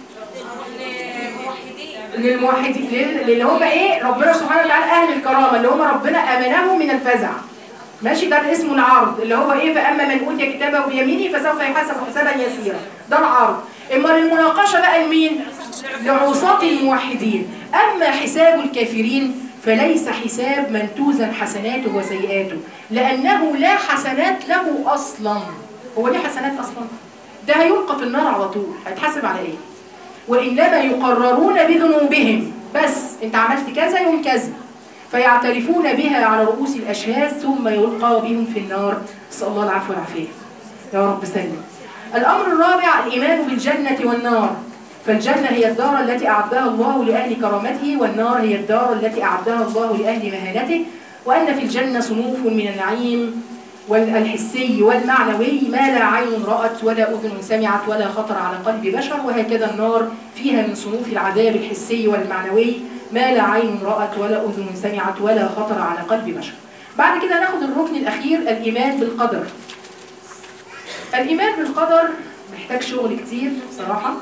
الموحدين للموحدين لل- اللي هم ايه ربنا سبحانه وتعالى اهل الكرامه اللي هم ربنا امنهم من الفزع ماشي ده اسمه العرض اللي هو ايه فاما من اوتي كتابه بيمينه فسوف يحاسب حسابا يسيرا ده العرض اما المناقشه بقى لمين لعصاة الموحدين اما حساب الكافرين فليس حساب من توزن حسناته وسيئاته لانه لا حسنات له اصلا هو ليه حسنات اصلا ده هيلقى في النار على طول هيتحاسب على ايه وإنما يقررون بذنوبهم بس انت عملت كذا يوم كذا فيعترفون بها على رؤوس الأشهاد ثم يلقى بهم في النار نسأل الله العفو والعافية يا رب سلم الأمر الرابع الإيمان بالجنة والنار فالجنة هي الدار التي أعدها الله لأهل كرامته والنار هي الدار التي أعدها الله لأهل مهانته وأن في الجنة صنوف من النعيم والحسي والمعنوي ما لا عين رأت ولا أذن سمعت ولا خطر على قلب بشر وهكذا النار فيها من صنوف العذاب الحسي والمعنوي ما لا عين رأت ولا أذن سمعت ولا خطر على قلب بشر بعد كده هناخد الركن الأخير الإيمان بالقدر الإيمان بالقدر محتاج شغل كتير بصراحة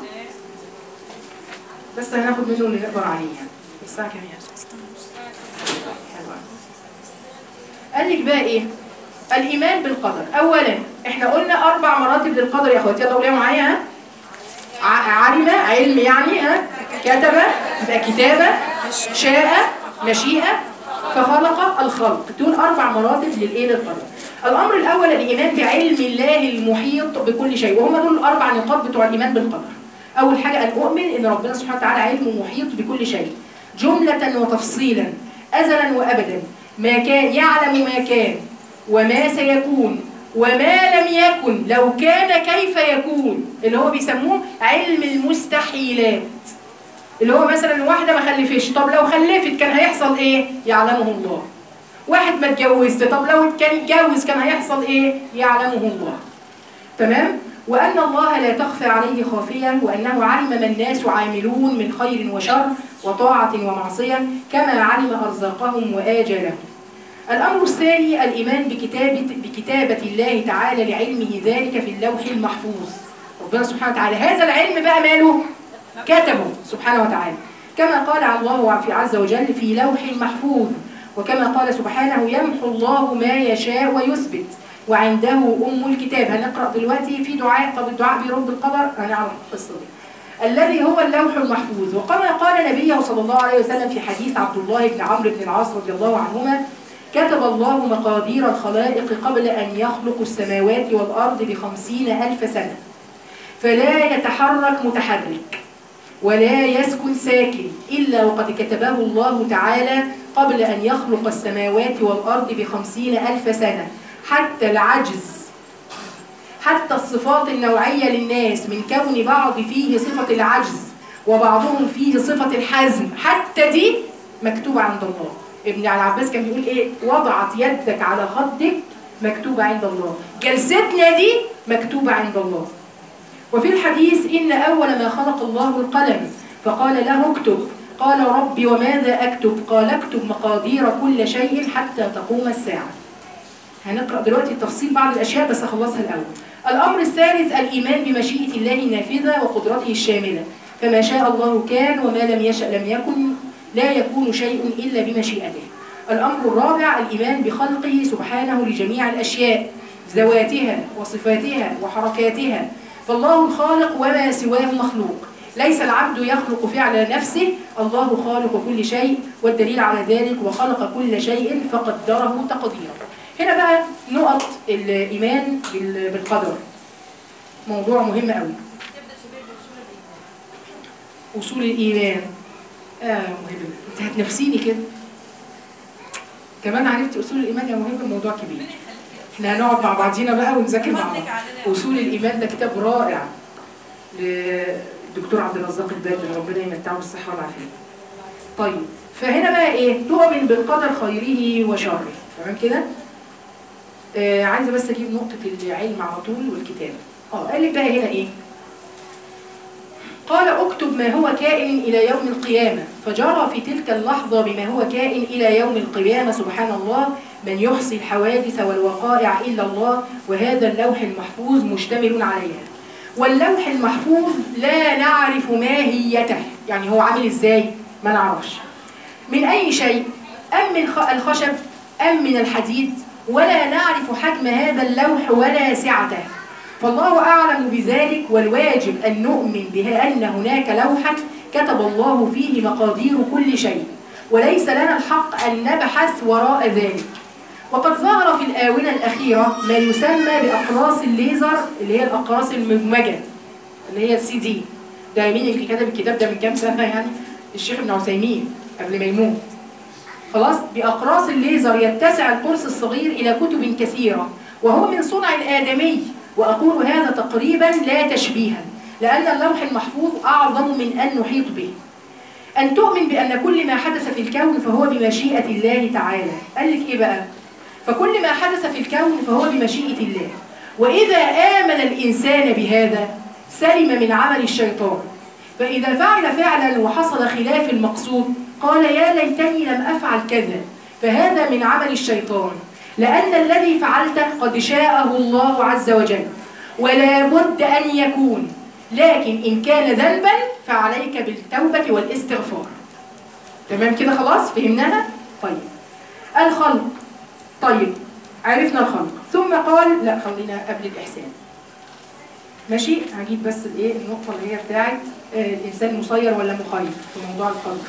بس هناخد منه اللي نقدر عليه يعني الساعة كام يا أستاذ؟ حلوة. قال لك بقى إيه؟ الإيمان بالقدر أولا إحنا قلنا أربع مراتب للقدر يا أخواتي يلا قوليها معايا ها ع- علم علم يعني ها كتب يبقى كتابة شاء مشيئة فخلق الخلق دول أربع مراتب للإيه للقدر الأمر الأول الإيمان بعلم الله المحيط بكل شيء وهم دول الأربع نقاط بتوع الإيمان بالقدر أول حاجة أن أؤمن إن ربنا سبحانه وتعالى علم محيط بكل شيء جملة وتفصيلا أزلا وأبدا ما كان يعلم ما كان وما سيكون وما لم يكن لو كان كيف يكون اللي هو بيسموه علم المستحيلات اللي هو مثلا واحدة ما خلفتش طب لو خلفت كان هيحصل ايه يعلمه الله واحد ما اتجوزت طب لو كان اتجوز كان هيحصل ايه يعلمه الله تمام وأن الله لا تخفى عليه خافية وأنه علم ما الناس عاملون من خير وشر وطاعة ومعصية كما علم أرزاقهم وآجالهم الأمر الثاني الإيمان بكتابة, بكتابة الله تعالى لعلمه ذلك في اللوح المحفوظ ربنا سبحانه وتعالى هذا العلم بقى ماله كتبه سبحانه وتعالى كما قال عن الله في عز وجل في لوح محفوظ وكما قال سبحانه يمحو الله ما يشاء ويثبت وعنده أم الكتاب هنقرأ دلوقتي في دعاء طب الدعاء بيرد القدر هنعرف القصة دي الذي هو اللوح المحفوظ وكما قال نبيه صلى الله عليه وسلم في حديث عبد الله بن عمرو بن العاص رضي الله عنهما كتب الله مقادير الخلائق قبل أن يخلق السماوات والأرض بخمسين ألف سنة فلا يتحرك متحرك ولا يسكن ساكن إلا وقد كتبه الله تعالى قبل أن يخلق السماوات والأرض بخمسين ألف سنة حتى العجز حتى الصفات النوعية للناس من كون بعض فيه صفة العجز وبعضهم فيه صفة الحزم حتى دي مكتوبة عند الله ابن العباس كان بيقول ايه وضعت يدك على خدك مكتوبة عند الله جلستنا دي مكتوبة عند الله وفي الحديث إن أول ما خلق الله القلم فقال له اكتب قال ربي وماذا أكتب قال اكتب مقادير كل شيء حتى تقوم الساعة هنقرأ دلوقتي تفصيل بعض الأشياء بس أخلصها الأول الأمر الثالث الإيمان بمشيئة الله النافذة وقدرته الشاملة فما شاء الله كان وما لم يشأ لم يكن لا يكون شيء إلا بمشيئته الأمر الرابع الإيمان بخلقه سبحانه لجميع الأشياء ذواتها وصفاتها وحركاتها فالله الخالق وما سواه مخلوق ليس العبد يخلق فعل نفسه الله خالق كل شيء والدليل على ذلك وخلق كل شيء فقدره تقديرا هنا بقى نقط الإيمان بال- بالقدر موضوع مهم قوي تبدا شباب بوصول الايمان أصول الإيمان آه مهم أنت هتنفسيني كده كمان عرفتي أصول الإيمان يا مهم الموضوع كبير احنا هنقعد مع بعضينا بقى ونذاكر مع بعض فضلك علينا أصول الإيمان ده كتاب رائع للدكتور عبد الرزاق البدري ربنا يمتعه بالصحة والعافية. طيب فهنا بقى إيه؟ تؤمن بالقدر خيره وشره تمام كده؟ آه عايزة بس أجيب نقطة العلم على طول والكتابة. اه قال لك بقى هنا إيه؟ قال اكتب ما هو كائن إلى يوم القيامة فجرى في تلك اللحظة بما هو كائن إلى يوم القيامة سبحان الله من يحصي الحوادث والوقائع إلا الله وهذا اللوح المحفوظ مشتمل عليها واللوح المحفوظ لا نعرف ماهيته يعني هو عامل إزاي ما نعرفش من أي شيء أم من خ- الخشب أم من الحديد ولا نعرف حجم هذا اللوح ولا سعته فالله أعلم بذلك والواجب أن نؤمن بها أن هناك لوحا كتب الله فيه مقادير كل شيء وليس لنا الحق أن نبحث وراء ذلك وقد ظهر في الآونة الأخيرة ما يسمى بأقراص الليزر اللي هي الأقراص المدمجة اللي هي السي دي ده مين اللي كتب الكتاب ده من كام سنة يعني الشيخ ابن عثيمين قبل ما يموت خلاص بأقراص الليزر يتسع القرص الصغير إلى كتب كثيرة وهو من صنع الآدمي وأقول هذا تقريبا لا تشبيها لأن اللوح المحفوظ أعظم من أن نحيط به أن تؤمن بأن كل ما حدث في الكون فهو بمشيئة الله تعالى قال لك إيه بقى فكل ما حدث في الكون فهو بمشيئة الله وإذا آمن الإنسان بهذا سلم من عمل الشيطان فإذا فعل فعلا وحصل خلاف المقصود قال يا ليتني لم أفعل كذا فهذا من عمل الشيطان لأن الذي فعلته قد شاءه الله عز وجل ولا بد أن يكون لكن إن كان ذنبا فعليك بالتوبة والاستغفار تمام كده خلاص فهمناها طيب الخلق طيب عرفنا الخلق ثم قال لا خلينا قبل الإحسان ماشي هجيب بس الايه النقطة اللي هي بتاعت آه، الإنسان مسير ولا مخير في موضوع الخلق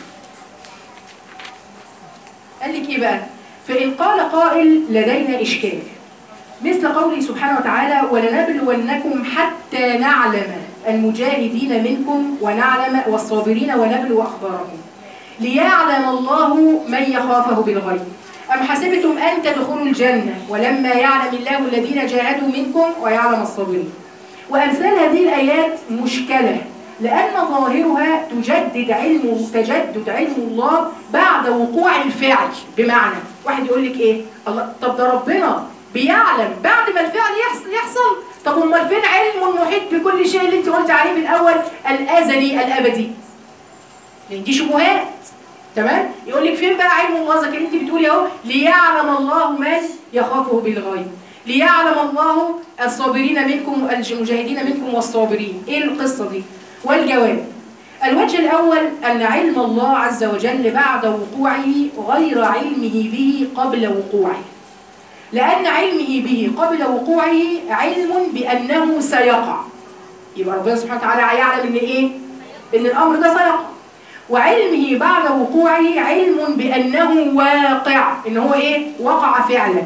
قال لك ايه بقى فإن قال قائل لدينا إشكال مثل قوله سبحانه وتعالى ولنبلونكم حتى نعلم المجاهدين منكم ونعلم والصابرين ونبلو أخبارهم ليعلم الله من يخافه بالغيب أم حسبتم أن تدخلوا الجنة ولما يعلم الله الذين جاهدوا منكم ويعلم الصابرين وأمثال هذه الآيات مشكلة لأن ظاهرها تجدد علم تجدد علم الله بعد وقوع الفعل بمعنى واحد يقول لك إيه الله طب ده ربنا بيعلم بعد ما الفعل يحصل يحصل طب امال فين علم المحيط بكل شيء اللي انت قلت عليه في الاول الازلي الابدي لان دي شبهات تمام يقول لك فين بقى علم الله زي انت بتقولي اهو ليعلم الله من يخافه بالغيب ليعلم الله الصابرين منكم المجاهدين منكم والصابرين ايه القصه دي والجواب الوجه الاول ان علم الله عز وجل بعد وقوعه غير علمه به قبل وقوعه لأن علمه به قبل وقوعه علم بأنه سيقع يبقى ربنا سبحانه وتعالى يعلم إن إيه؟ إن الأمر ده سيقع وعلمه بعد وقوعه علم بأنه واقع إن هو إيه؟ وقع فعلا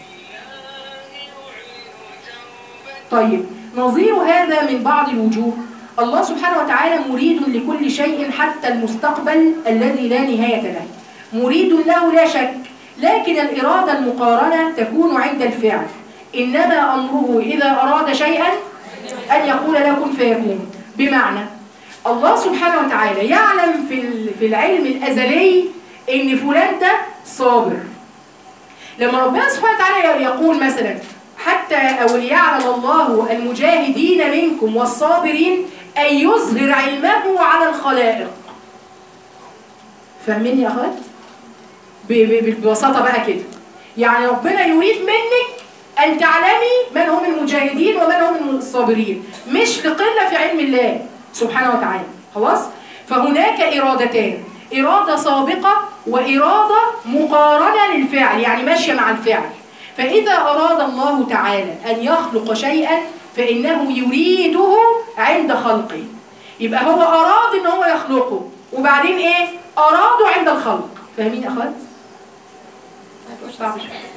طيب نظير هذا من بعض الوجوه الله سبحانه وتعالى مريد لكل شيء حتى المستقبل الذي لا نهاية له مريد له لا شك لكن الإرادة المقارنة تكون عند الفعل إنما أمره إذا أراد شيئا أن يقول له كن فيكون بمعنى الله سبحانه وتعالى يعلم في ال- في العلم الأزلي إن فلان ده صابر لما ربنا سبحانه وتعالى يقول مثلا حتى أو ليعلم الله المجاهدين منكم والصابرين أن يظهر علمه على الخلائق فاهمين يا أخوات؟ ب- ب- ببساطة بقى كده يعني ربنا يريد منك أن تعلمي من هم المجاهدين ومن هم الصابرين مش لقلة في علم الله سبحانه وتعالى خلاص فهناك إرادتان إرادة سابقة وإرادة مقارنة للفعل يعني ماشية مع الفعل فإذا أراد الله تعالى أن يخلق شيئا فإنه يريده عند خلقه يبقى هو أراد إن هو يخلقه وبعدين إيه أراده عند الخلق فاهمين يا أخوات؟ ما تبقاش صعب شوية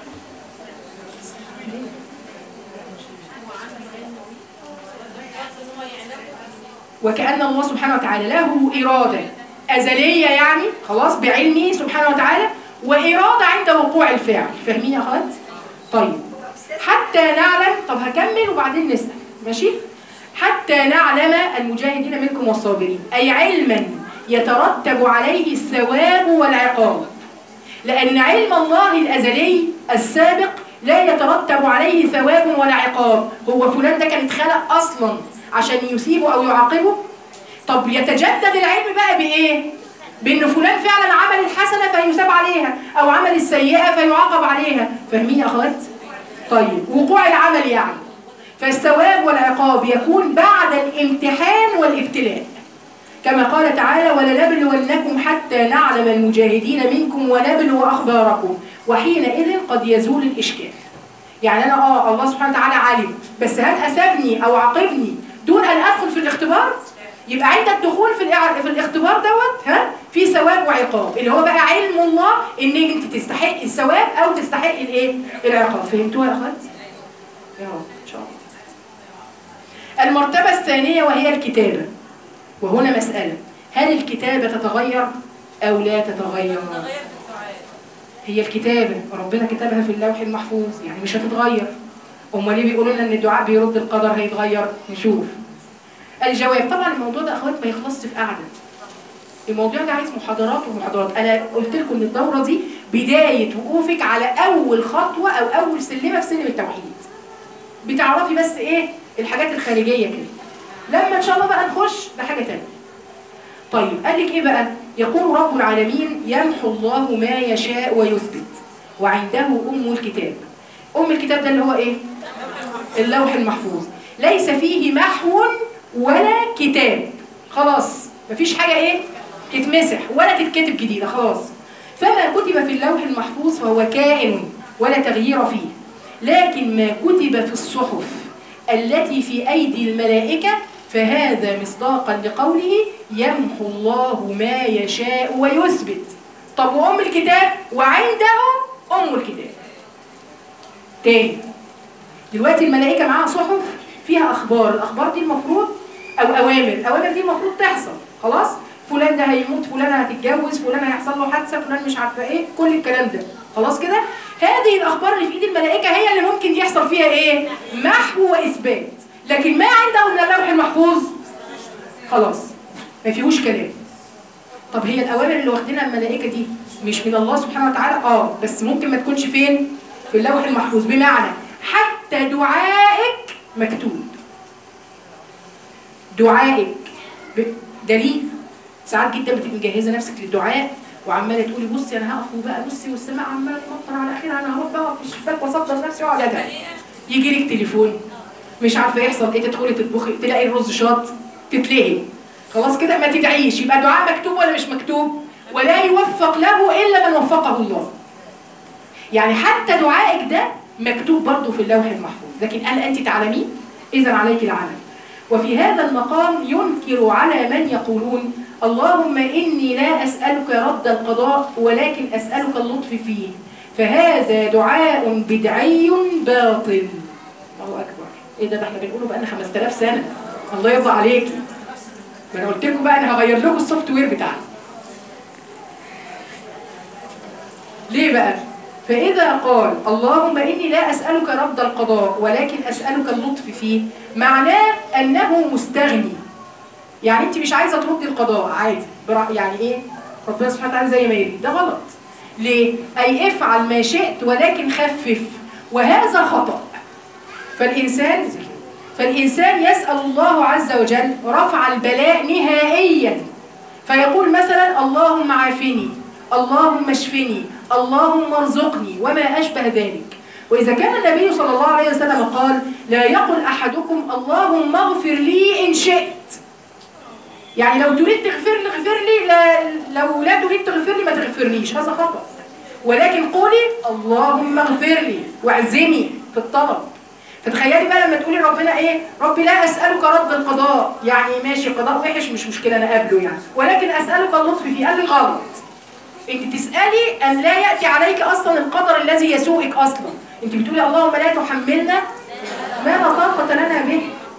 وكأن الله سبحانه وتعالى له إرادة أزلية يعني خلاص بعلمه سبحانه وتعالى وإرادة عند وقوع الفعل فاهمين يا أخوات؟ طيب حتى نعلم طب هكمل وبعدين نسأل ماشي؟ حتى نعلم المجاهدين منكم والصابرين أي علما يترتب عليه الثواب والعقاب لأن علم الله الأزلي السابق لا يترتب عليه ثواب ولا عقاب هو فلان ده كان اتخلق أصلا عشان يثيبه أو يعاقبه طب يتجدد العلم بقى بإيه؟ بأن فلان فعلا عمل الحسنة فيثاب عليها أو عمل السيئة فيعاقب عليها فاهمين يا أخوات؟ طيب وقوع العمل يعني فالثواب والعقاب يكون بعد الامتحان والابتلاء كما قال تعالى ولنبلونكم حتى نعلم المجاهدين منكم ونبلو أخباركم وحينئذ قد يزول الإشكال يعني أنا آه الله سبحانه وتعالى عالم بس هل أثابني أو عاقبني دون أن أدخل في الاختبار يبقى عند الدخول في الإع- في الاختبار دوت ها في ثواب وعقاب اللي هو بقى علم الله ان انت تستحق الثواب او تستحق الايه العقاب فهمتوها يا اخوات يا رب ان شاء الله المرتبه الثانيه وهي الكتابه وهنا مساله هل الكتابه تتغير او لا تتغير تغير في السؤال هي الكتابة ربنا كتبها في اللوح المحفوظ يعني مش هتتغير امال ليه بيقولوا لنا ان الدعاء بيرد القدر هيتغير نشوف الجواب طبعا الموضوع ده اخوات ما يخلصش في قعده الموضوع ده عايز محاضرات ومحاضرات انا قلت لكم ان الدوره دي بدايه وقوفك على اول خطوه او اول سلمه في سلم التوحيد بتعرفي بس ايه الحاجات الخارجيه كده لما ان شاء الله بقى نخش بحاجه تانية طيب قال لك ايه بقى يقول رب العالمين يمحو الله ما يشاء ويثبت وعنده ام الكتاب ام الكتاب ده اللي هو ايه اللوح المحفوظ ليس فيه محو ولا كتاب خلاص مفيش حاجه ايه تتمسح ولا تتكتب جديده خلاص فما كتب في اللوح المحفوظ فهو كائن ولا تغيير فيه لكن ما كتب في الصحف التي في أيدي الملائكة فهذا مصداقا لقوله يمحو الله ما يشاء ويثبت طب وأم الكتاب وعنده أم الكتاب تاني دلوقتي الملائكة معاها صحف فيها أخبار الأخبار دي المفروض أو أوامر الأوامر دي المفروض تحصل خلاص فلان ده هيموت فلانة هتتجوز فلان هيحصل له حادثة فلان مش عارفة ايه كل الكلام ده خلاص كده هذه الأخبار اللي في إيد الملائكة هي اللي ممكن يحصل فيها ايه محو وإثبات لكن ما عنده من اللوح المحفوظ خلاص ما فيهوش كلام طب هي الأوامر اللي واخدينها الملائكة دي مش من الله سبحانه وتعالى اه بس ممكن ما تكونش فين في اللوح المحفوظ بمعنى حتى دعائك مكتوب دعائك ب- دليل ساعات جدا بتبقي مجهزه نفسك للدعاء وعماله تقولي بصي انا هقف وبقى بصي والسماء عماله تمطر على اخرها انا هروح بقى في الشباك واصدر نفسي واقعد ادعي يجي لك تليفون مش عارفه يحصل ايه تدخلي تطبخي تلاقي الرز شاط تتلهي خلاص كده ما تدعيش يبقى دعاء مكتوب ولا مش مكتوب ولا يوفق له الا من وفقه الله يعني حتى دعائك ده مكتوب برضه في اللوح المحفوظ لكن هل انت تعلمين اذا عليك العمل وفي هذا المقام ينكر على من يقولون اللهم إني لا أسألك رد القضاء ولكن أسألك اللطف فيه فهذا دعاء بدعي باطل الله أكبر إيه ده ده احنا بنقوله بقالنا 5000 سنة الله يرضى عليكي ما أنا قلت لكم بقى أنا هغير لكم السوفت وير بتاعي ليه بقى؟ فإذا قال اللهم إني لا أسألك رد القضاء ولكن أسألك اللطف فيه معناه أنه مستغني يعني أنت مش عايزة تردي القضاء عادي برا- يعني إيه؟ ربنا سبحانه وتعالى زي ما يريد ده غلط ليه؟ أي افعل ما شئت ولكن خفف وهذا خطأ فالإنسان فالإنسان يسأل الله عز وجل رفع البلاء نهائيا فيقول مثلا اللهم عافني اللهم اشفني اللهم ارزقني وما أشبه ذلك وإذا كان النبي صلى الله عليه وسلم قال لا يقل أحدكم اللهم اغفر لي إن شئت يعني لو تريد تغفر لي اغفر لي لا لو لا تريد تغفر لي ما تغفرليش هذا خطأ ولكن قولي اللهم اغفر لي واعزمي في الطلب فتخيلي بقى لما تقولي ربنا ايه ربي لا اسالك رد القضاء يعني ماشي القضاء وحش مش مشكله انا قابله يعني ولكن اسالك اللطف فيه قال لي غلط انت تسالي ان لا ياتي عليك اصلا القدر الذي يسوءك اصلا انت بتقولي اللهم لا تحملنا ما لا طاقه لنا به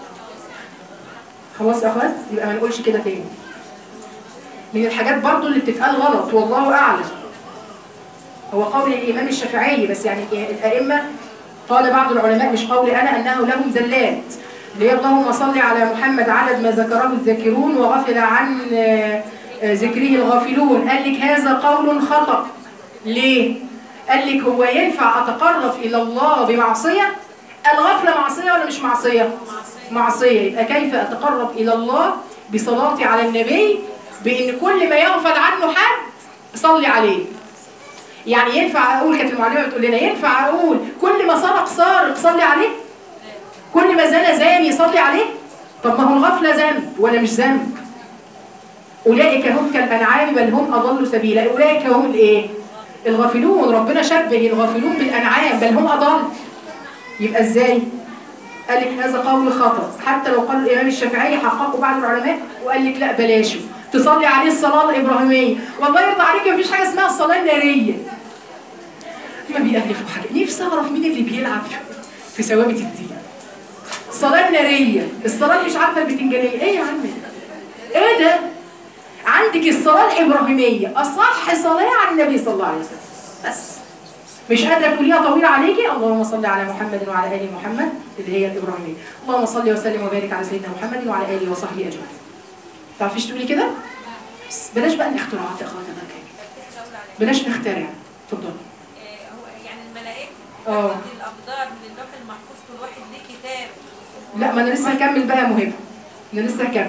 خلاص يا اخوات يبقى ما نقولش كده تاني من الحاجات برضو اللي بتتقال غلط والله اعلم هو قول الامام الشافعي بس يعني الائمه قال بعض العلماء مش قولي انا انه لهم زلات اللي هي اللهم صل على محمد عدد ما ذكره الذاكرون وغفل عن آه، آه، ذكره الغافلون قال لك هذا قول خطأ ليه؟ قال لك هو ينفع اتقرب الى الله بمعصيه؟ الغفله معصيه ولا مش معصيه؟ معصيه يبقى كيف اتقرب الى الله بصلاتي على النبي بان كل ما يغفل عنه حد صلي عليه يعني ينفع اقول كانت المعلمه بتقول لنا ينفع اقول كل ما سرق سارق صلي عليه كل ما زنى زاني صلي عليه طب ما هو الغفله ذنب ولا مش ذنب اولئك هم كالانعام بل هم اضل سبيلا اولئك هم الايه الغافلون ربنا شبه الغافلون بالانعام بل هم اضل يبقى ازاي قال لك هذا قول خطأ حتى لو قال الإمام الشافعي حققه بعض العلماء وقال لك لا بلاشه تصلي عليه الصلاة الإبراهيمية والله يرضى عليك مفيش حاجة اسمها الصلاة النارية ما بيألفوا حاجة نفسي أعرف مين اللي بيلعب في ثوابت الدين الصلاة النارية الصلاة مش عارفة البتنجانية إيه يا عم ده؟ إيه ده عندك الصلاة الإبراهيمية أصح صلاة عن النبي صلى الله عليه وسلم بس مش قادرة تقوليها طويلة عليكي اللهم صل على محمد وعلى آل محمد اللي هي الإبراهيمية اللهم صل وسلم وبارك على سيدنا محمد وعلى آله وصحبه أجمعين تعرفيش تقولي كده؟ بس بلاش بقى الاختراعات يا اخوانا بقى كده. بلاش نخترع اتفضلي آه، هو يعني الملائكة اه. بتاخد الأقدار من اللوح المحفوظ كل واحد ليه كتاب لا ما انا لسه هكمل بقى يا مهم انا لسه هكمل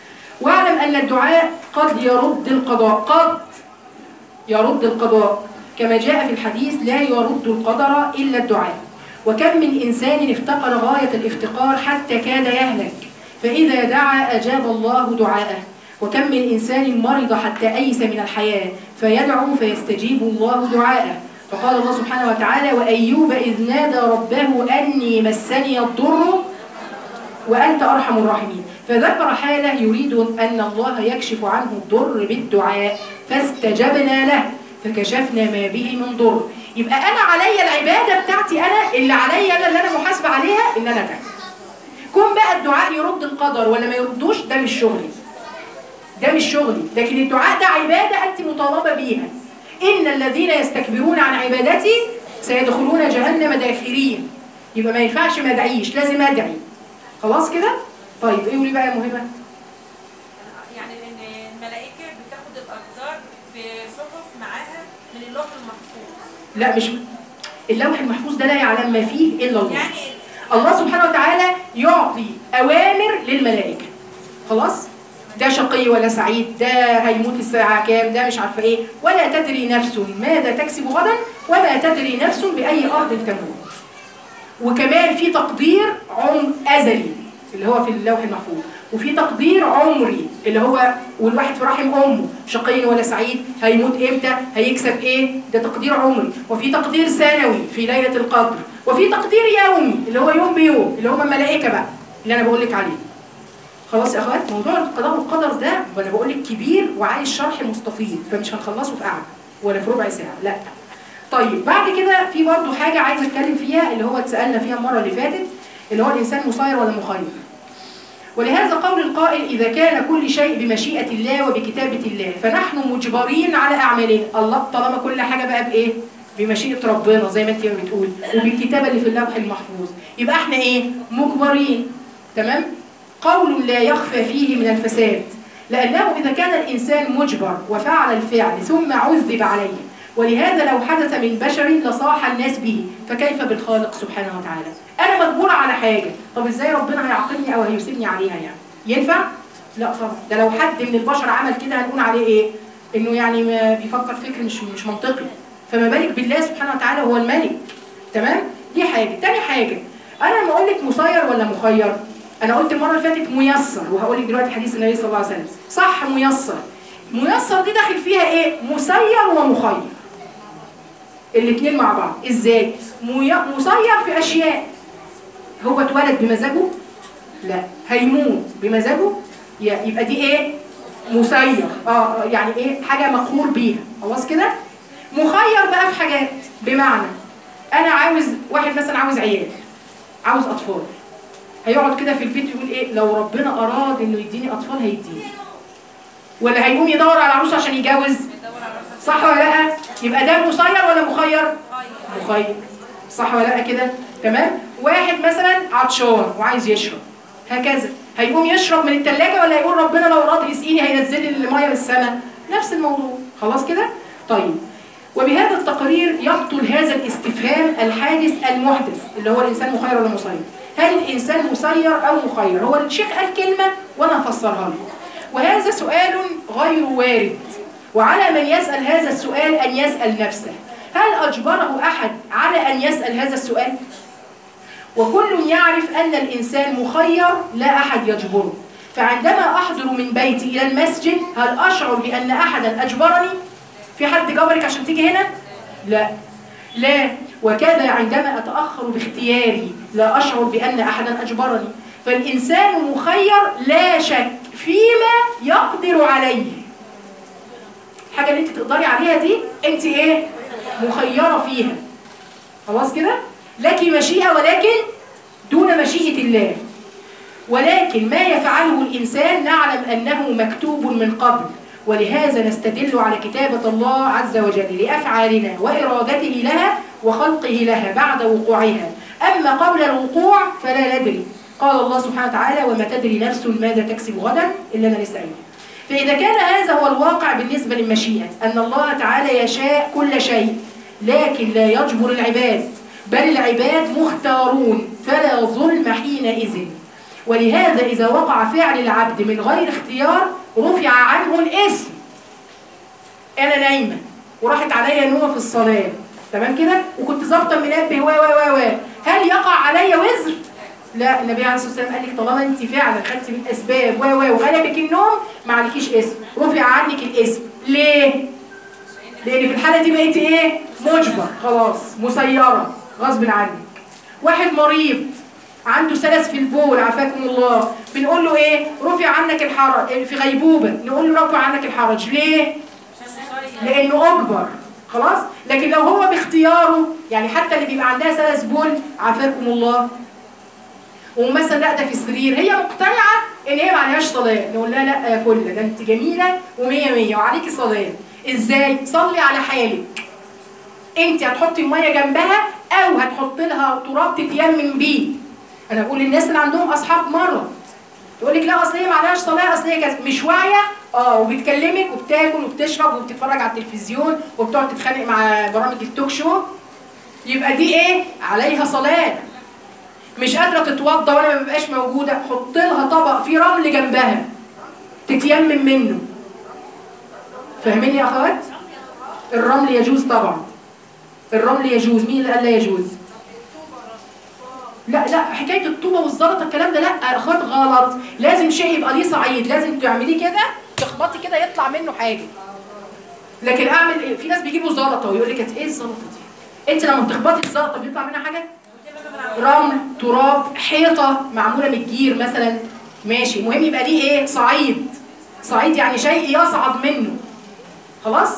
واعلم ان الدعاء قد يرد القضاء قد يرد القضاء كما جاء في الحديث لا يرد القدر إلا الدعاء وكم من إنسان افتقر غاية الافتقار حتى كاد يهلك فإذا دعا أجاب الله دعاءه وكم من إنسان مرض حتى أيس من الحياة فيدعو فيستجيب الله دعاءه فقال الله سبحانه وتعالى وأيوب إذ نادى ربه أني مسني الضر وأنت أرحم الراحمين فذكر حالة يريد أن الله يكشف عنه الضر بالدعاء فاستجبنا له فكشفنا ما به من ضر يبقى أنا عليا العبادة بتاعتي أنا اللي عليا أنا اللي أنا محاسبة عليها إن أنا أدعي كون بقى الدعاء يرد القدر ولا ما يردوش ده مش شغلي ده مش شغلي لكن الدعاء ده عبادة أنت مطالبة بيها إن الذين يستكبرون عن عبادتي سيدخلون جهنم داخرين يبقى ما ينفعش ما ادعيش لازم ادعي خلاص كده طيب ايه قولي بقى يا مهمه يعني ان الملائكه بتاخد الاقدار في صحف معاها من اللوح المحفوظ لا مش اللوح المحفوظ ده لا يعلم ما فيه الا الله يعني الله سبحانه وتعالى يعطي اوامر للملائكه خلاص ده شقي ولا سعيد ده هيموت الساعة كام ده مش عارفة ايه ولا تدري نفس ماذا تكسب غدا ولا تدري نفس بأي أرض تموت وكمان في تقدير عم أزلي اللي هو في اللوح المحفوظ وفي تقدير عمري اللي هو والواحد في رحم أمه شقي ولا سعيد هيموت إمتى هيكسب إيه ده تقدير عمري وفي تقدير سنوي في ليلة القدر وفي تقدير يومي اللي هو يوم بيوم اللي هم الملائكة بقى اللي أنا بقول لك عليه خلاص يا اخوات موضوع القضاء والقدر ده وانا بقول لك كبير وعايز شرح مستفيض فمش هنخلصه في قعده ولا في ربع ساعه لا طيب بعد كده في برضه حاجه عايزه اتكلم فيها اللي هو اتسالنا فيها المره اللي فاتت اللي هو الانسان مسير ولا مخير ولهذا قول القائل اذا كان كل شيء بمشيئه الله وبكتابه الله فنحن مجبرين على اعمالنا الله طالما كل حاجه بقى بايه بمشيئه ربنا زي ما انت بتقول وبالكتابه اللي في اللوح المحفوظ يبقى احنا ايه مجبرين تمام قول لا يخفى فيه من الفساد لأنه إذا كان الإنسان مجبر وفعل الفعل ثم عذب عليه ولهذا لو حدث من بشر لصاح الناس به فكيف بالخالق سبحانه وتعالى أنا مجبورة على حاجة طب إزاي ربنا هيعاقبني أو هيسيبني عليها يعني ينفع؟ لا طبعا ده لو حد من البشر عمل كده هنقول عليه إيه؟ إنه يعني ما بيفكر فكر مش مش منطقي فما بالك بالله سبحانه وتعالى هو الملك تمام؟ دي حاجة تاني حاجة أنا لما أقول لك مسير ولا مخير انا قلت المره اللي فاتت ميسر وهقول لك دلوقتي حديث النبي صلى الله عليه وسلم صح ميسر ميسر دي داخل فيها ايه مسير ومخير الاثنين مع بعض ازاي مي... مسير في اشياء هو اتولد بمزاجه لا هيموت بمزاجه ي- يبقى دي ايه مسير اه يعني ايه حاجه مقهور بيها خلاص كده مخير بقى في حاجات بمعنى انا عاوز واحد مثلا عاوز عيال عاوز اطفال هيقعد كده في البيت يقول ايه لو ربنا اراد انه يديني اطفال هيديني ولا هيقوم يدور على عروسه عشان يتجوز بيدور على راسها صح ولا لا يبقى ده مسير ولا مخير مخير صح ولا لا كده تمام واحد مثلا عطشان وعايز يشرب هكذا هيقوم يشرب من الثلاجه ولا يقول ربنا لو اراد يسقيني هينزل لي الميه من السماء نفس الموضوع خلاص كده طيب وبهذا التقرير يبطل هذا الاستفهام الحادث المحدث اللي هو الانسان مخير ولا مسير هل الانسان مسير او مخير هو الشيخ قال كلمه وانا افسرها له وهذا سؤال غير وارد وعلى من يسال هذا السؤال ان يسال نفسه هل اجبره احد على ان يسال هذا السؤال وكل يعرف ان الانسان مخير لا احد يجبره فعندما احضر من بيتي الى المسجد هل اشعر بان احدا اجبرني في حد جبرك عشان تيجي هنا لا لا وكذا عندما أتأخر باختياري لا أشعر بأن أحدا أجبرني فالإنسان مخير لا شك فيما يقدر عليه الحاجة اللي انت تقدري عليها دي انت ايه مخيرة فيها خلاص كده لك مشيئة ولكن دون مشيئة الله ولكن ما يفعله الإنسان نعلم أنه مكتوب من قبل ولهذا نستدل على كتابة الله عز وجل لأفعالنا وإرادته لها وخلقه لها بعد وقوعها أما قبل الوقوع فلا ندري قال الله سبحانه وتعالى وما تدري نفس ماذا تكسب غدا إلا أنا لسه قايلها. فإذا كان هذا هو الواقع بالنسبة للمشيئة أن الله تعالى يشاء كل شيء لكن لا يجبر العباد بل العباد مختارون فلا ظلم حينئذ ولهذا إذا وقع فعل العبد من غير اختيار رفع عنه الاسم أنا نايمة وراحت عليا نومه في الصلاه تمام كده وكنت ظابطه المنبه و و و و هل يقع عليا وزر لا النبي عليه الصلاه والسلام قال لك طالما انت فعلا خدتي من اسباب و و وغلبك النوم ما عليكيش اسم رفع عنك الاسم ليه لان في الحاله دي بقيتي ايه مجبر خلاص مسيره غصب عنك واحد مريض عنده سلس في البول عافاكم الله بنقول له ايه رفع عنك الحرج في غيبوبه نقول له رفع عنك الحرج ليه لانه اكبر خلاص لكن لو هو باختياره يعني حتى اللي بيبقى عندها سلس بول عافاكم الله ومثلا لا ده في السرير هي مقتنعه ان هي ما عليهاش صلاه نقول لها لا يا فله ده انت جميله ومية مية وعليكي صلاه ازاي صلي على حالك انت هتحطي الميه جنبها او هتحط لها تراب تتيمم بيه انا بقول للناس اللي عندهم اصحاب مرض تقول لك لا اصل هي ما عليهاش صلاه اصل هي كذا مش واعيه اه وبتكلمك وبتاكل وبتشرب وبتتفرج على التلفزيون وبتقعد تتخانق مع برامج التوك شو يبقى دي ايه عليها صلاه مش قادره تتوضى وانا ما ببقاش موجوده حط لها طبق فيه رمل جنبها تتيمم منه فاهمين يا اخوات الرمل يجوز طبعا الرمل يجوز مين اللي قال لا يجوز لا لا حكايه الطوبه والزلطه الكلام ده لا يا اخوات غلط لازم شيء يبقى ليه صعيد لازم تعمليه كده تخبطي كده يطلع منه حاجه لكن اعمل ايه في ناس بيجيبوا زلطه ويقول لك ايه الزلطه دي انت لما بتخبطي الزلطه بيطلع منها حاجه رمل تراب حيطه معموله من الجير مثلا ماشي المهم يبقى ليه ايه صعيد صعيد يعني شيء يصعد منه خلاص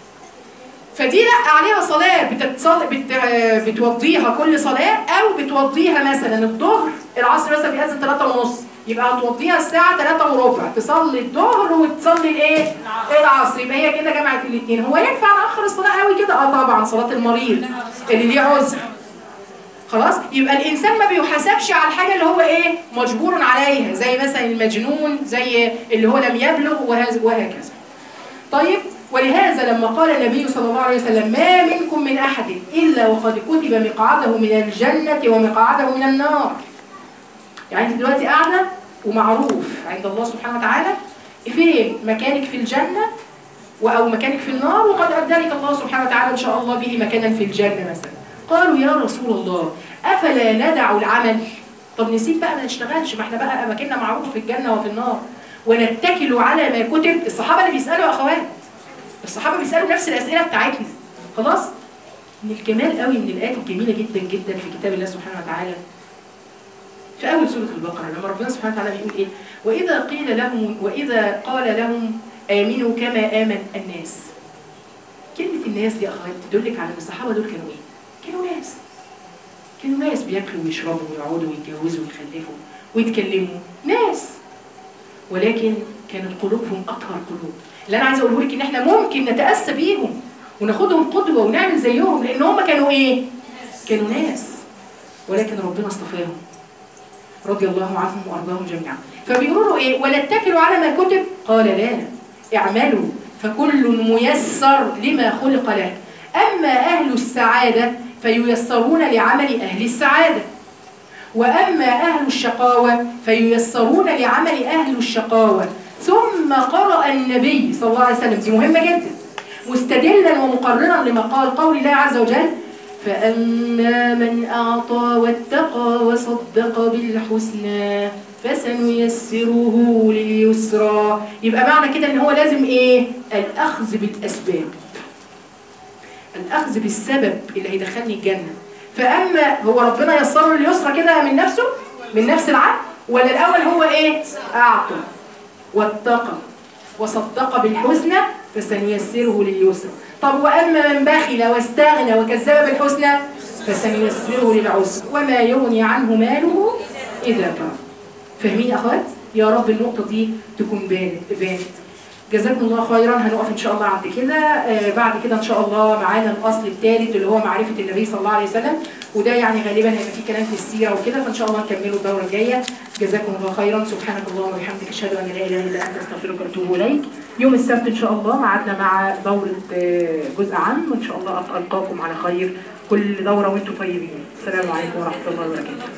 فدي لا عليها صلاة بتتصل بت... بتوضيها كل صلاة أو بتوضيها مثلا الظهر العصر مثلا بيأذن 3 ونص يبقى هتوضيها الساعة 3 وربع تصلي الظهر وتصلي الايه؟ العصر يبقى هي كده جمعت الاثنين هو ينفع نأخر الصلاة قوي كده؟ اه طبعا صلاة المريض اللي ليه عذر خلاص يبقى الانسان ما بيحاسبش على الحاجه اللي هو ايه مجبور عليها زي مثلا المجنون زي اللي هو لم يبلغ وهذا- وهكذا طيب ولهذا لما قال النبي صلى الله عليه وسلم ما منكم من احد الا وقد كتب مقعده من الجنه ومقعده من النار يعني انت دلوقتي قاعده ومعروف عند الله سبحانه وتعالى فين مكانك في الجنه و- او مكانك في النار وقد ابدلك الله سبحانه وتعالى ان شاء الله به مكانا في الجنه مثلا قالوا يا رسول الله افلا ندع العمل طب نسيب بقى ما نشتغلش ما احنا بقى اماكننا معروفه في الجنه وفي النار ونتكل على ما كتب الصحابه اللي بيسالوا يا اخوات الصحابه بيسالوا نفس الاسئله بتاعتنا خلاص من الجمال قوي من الايات الجميله جدا جدا في كتاب الله سبحانه وتعالى في اول سوره البقره لما ربنا سبحانه وتعالى بيقول ايه واذا قيل لهم واذا قال لهم امنوا كما امن الناس كلمه الناس دي يا اخوات تدلك على ان الصحابه دول كانوا ايه كانوا ناس كانوا ناس بياكلوا ويشربوا ويقعدوا ويتجوزوا ويخلفوا ويتكلموا ناس ولكن كانت قلوبهم اطهر قلوب اللي انا عايزه اقوله لك ان احنا ممكن نتاسى بيهم وناخدهم قدوه ونعمل زيهم لان هم كانوا ايه كانوا ناس ولكن ربنا اصطفاهم رضي الله عنهم وارضاهم جميعا فبيقولوا له ايه ونتكل على ما كتب قال لا اعملوا فكل ميسر لما خلق له اما اهل السعاده فييسرون لعمل اهل السعاده واما اهل الشقاوه فييسرون لعمل اهل الشقاوه ثم قرأ النبي صلى الله عليه وسلم دي مهمه جدا مستدلا ومقررا لما قال قول الله عز وجل فأما من أعطى واتقى وصدق بالحسنى فسنيسره لليسرى يبقى معنى كده ان هو لازم ايه الأخذ بالأسباب الأخذ بالسبب اللي هيدخلني الجنة فأما هو ربنا يسر له اليسرى كده من نفسه من نفس العقل ولا الأول هو ايه أعطى واتقى وصدق بالحسنى فسنيسره لليسرى طب وأما من بخل واستغنى وكذب بالحسنى فسنيسره للعسر وما يغني عنه ماله إذا كان فاهمين يا أخوات؟ يا رب النقطة دي تكون بانت بانت جزاكم الله خيرا هنقف ان شاء الله عند كده آه بعد كده ان شاء الله معانا الاصل الثالث اللي هو معرفه النبي صلى الله عليه وسلم وده يعني غالبا هيبقى فيه كلام في السيره وكده فان شاء الله نكمله الدوره الجايه جزاكم الله خيرا سبحانك اللهم وبحمدك اشهد ان لا اله الا انت استغفرك واتوب اليك يوم السبت ان شاء الله ميعادنا مع دوره آه، جزء عام وان شاء الله القاكم على خير كل دوره وانتم طيبين السلام عليكم ورحمه الله وبركاته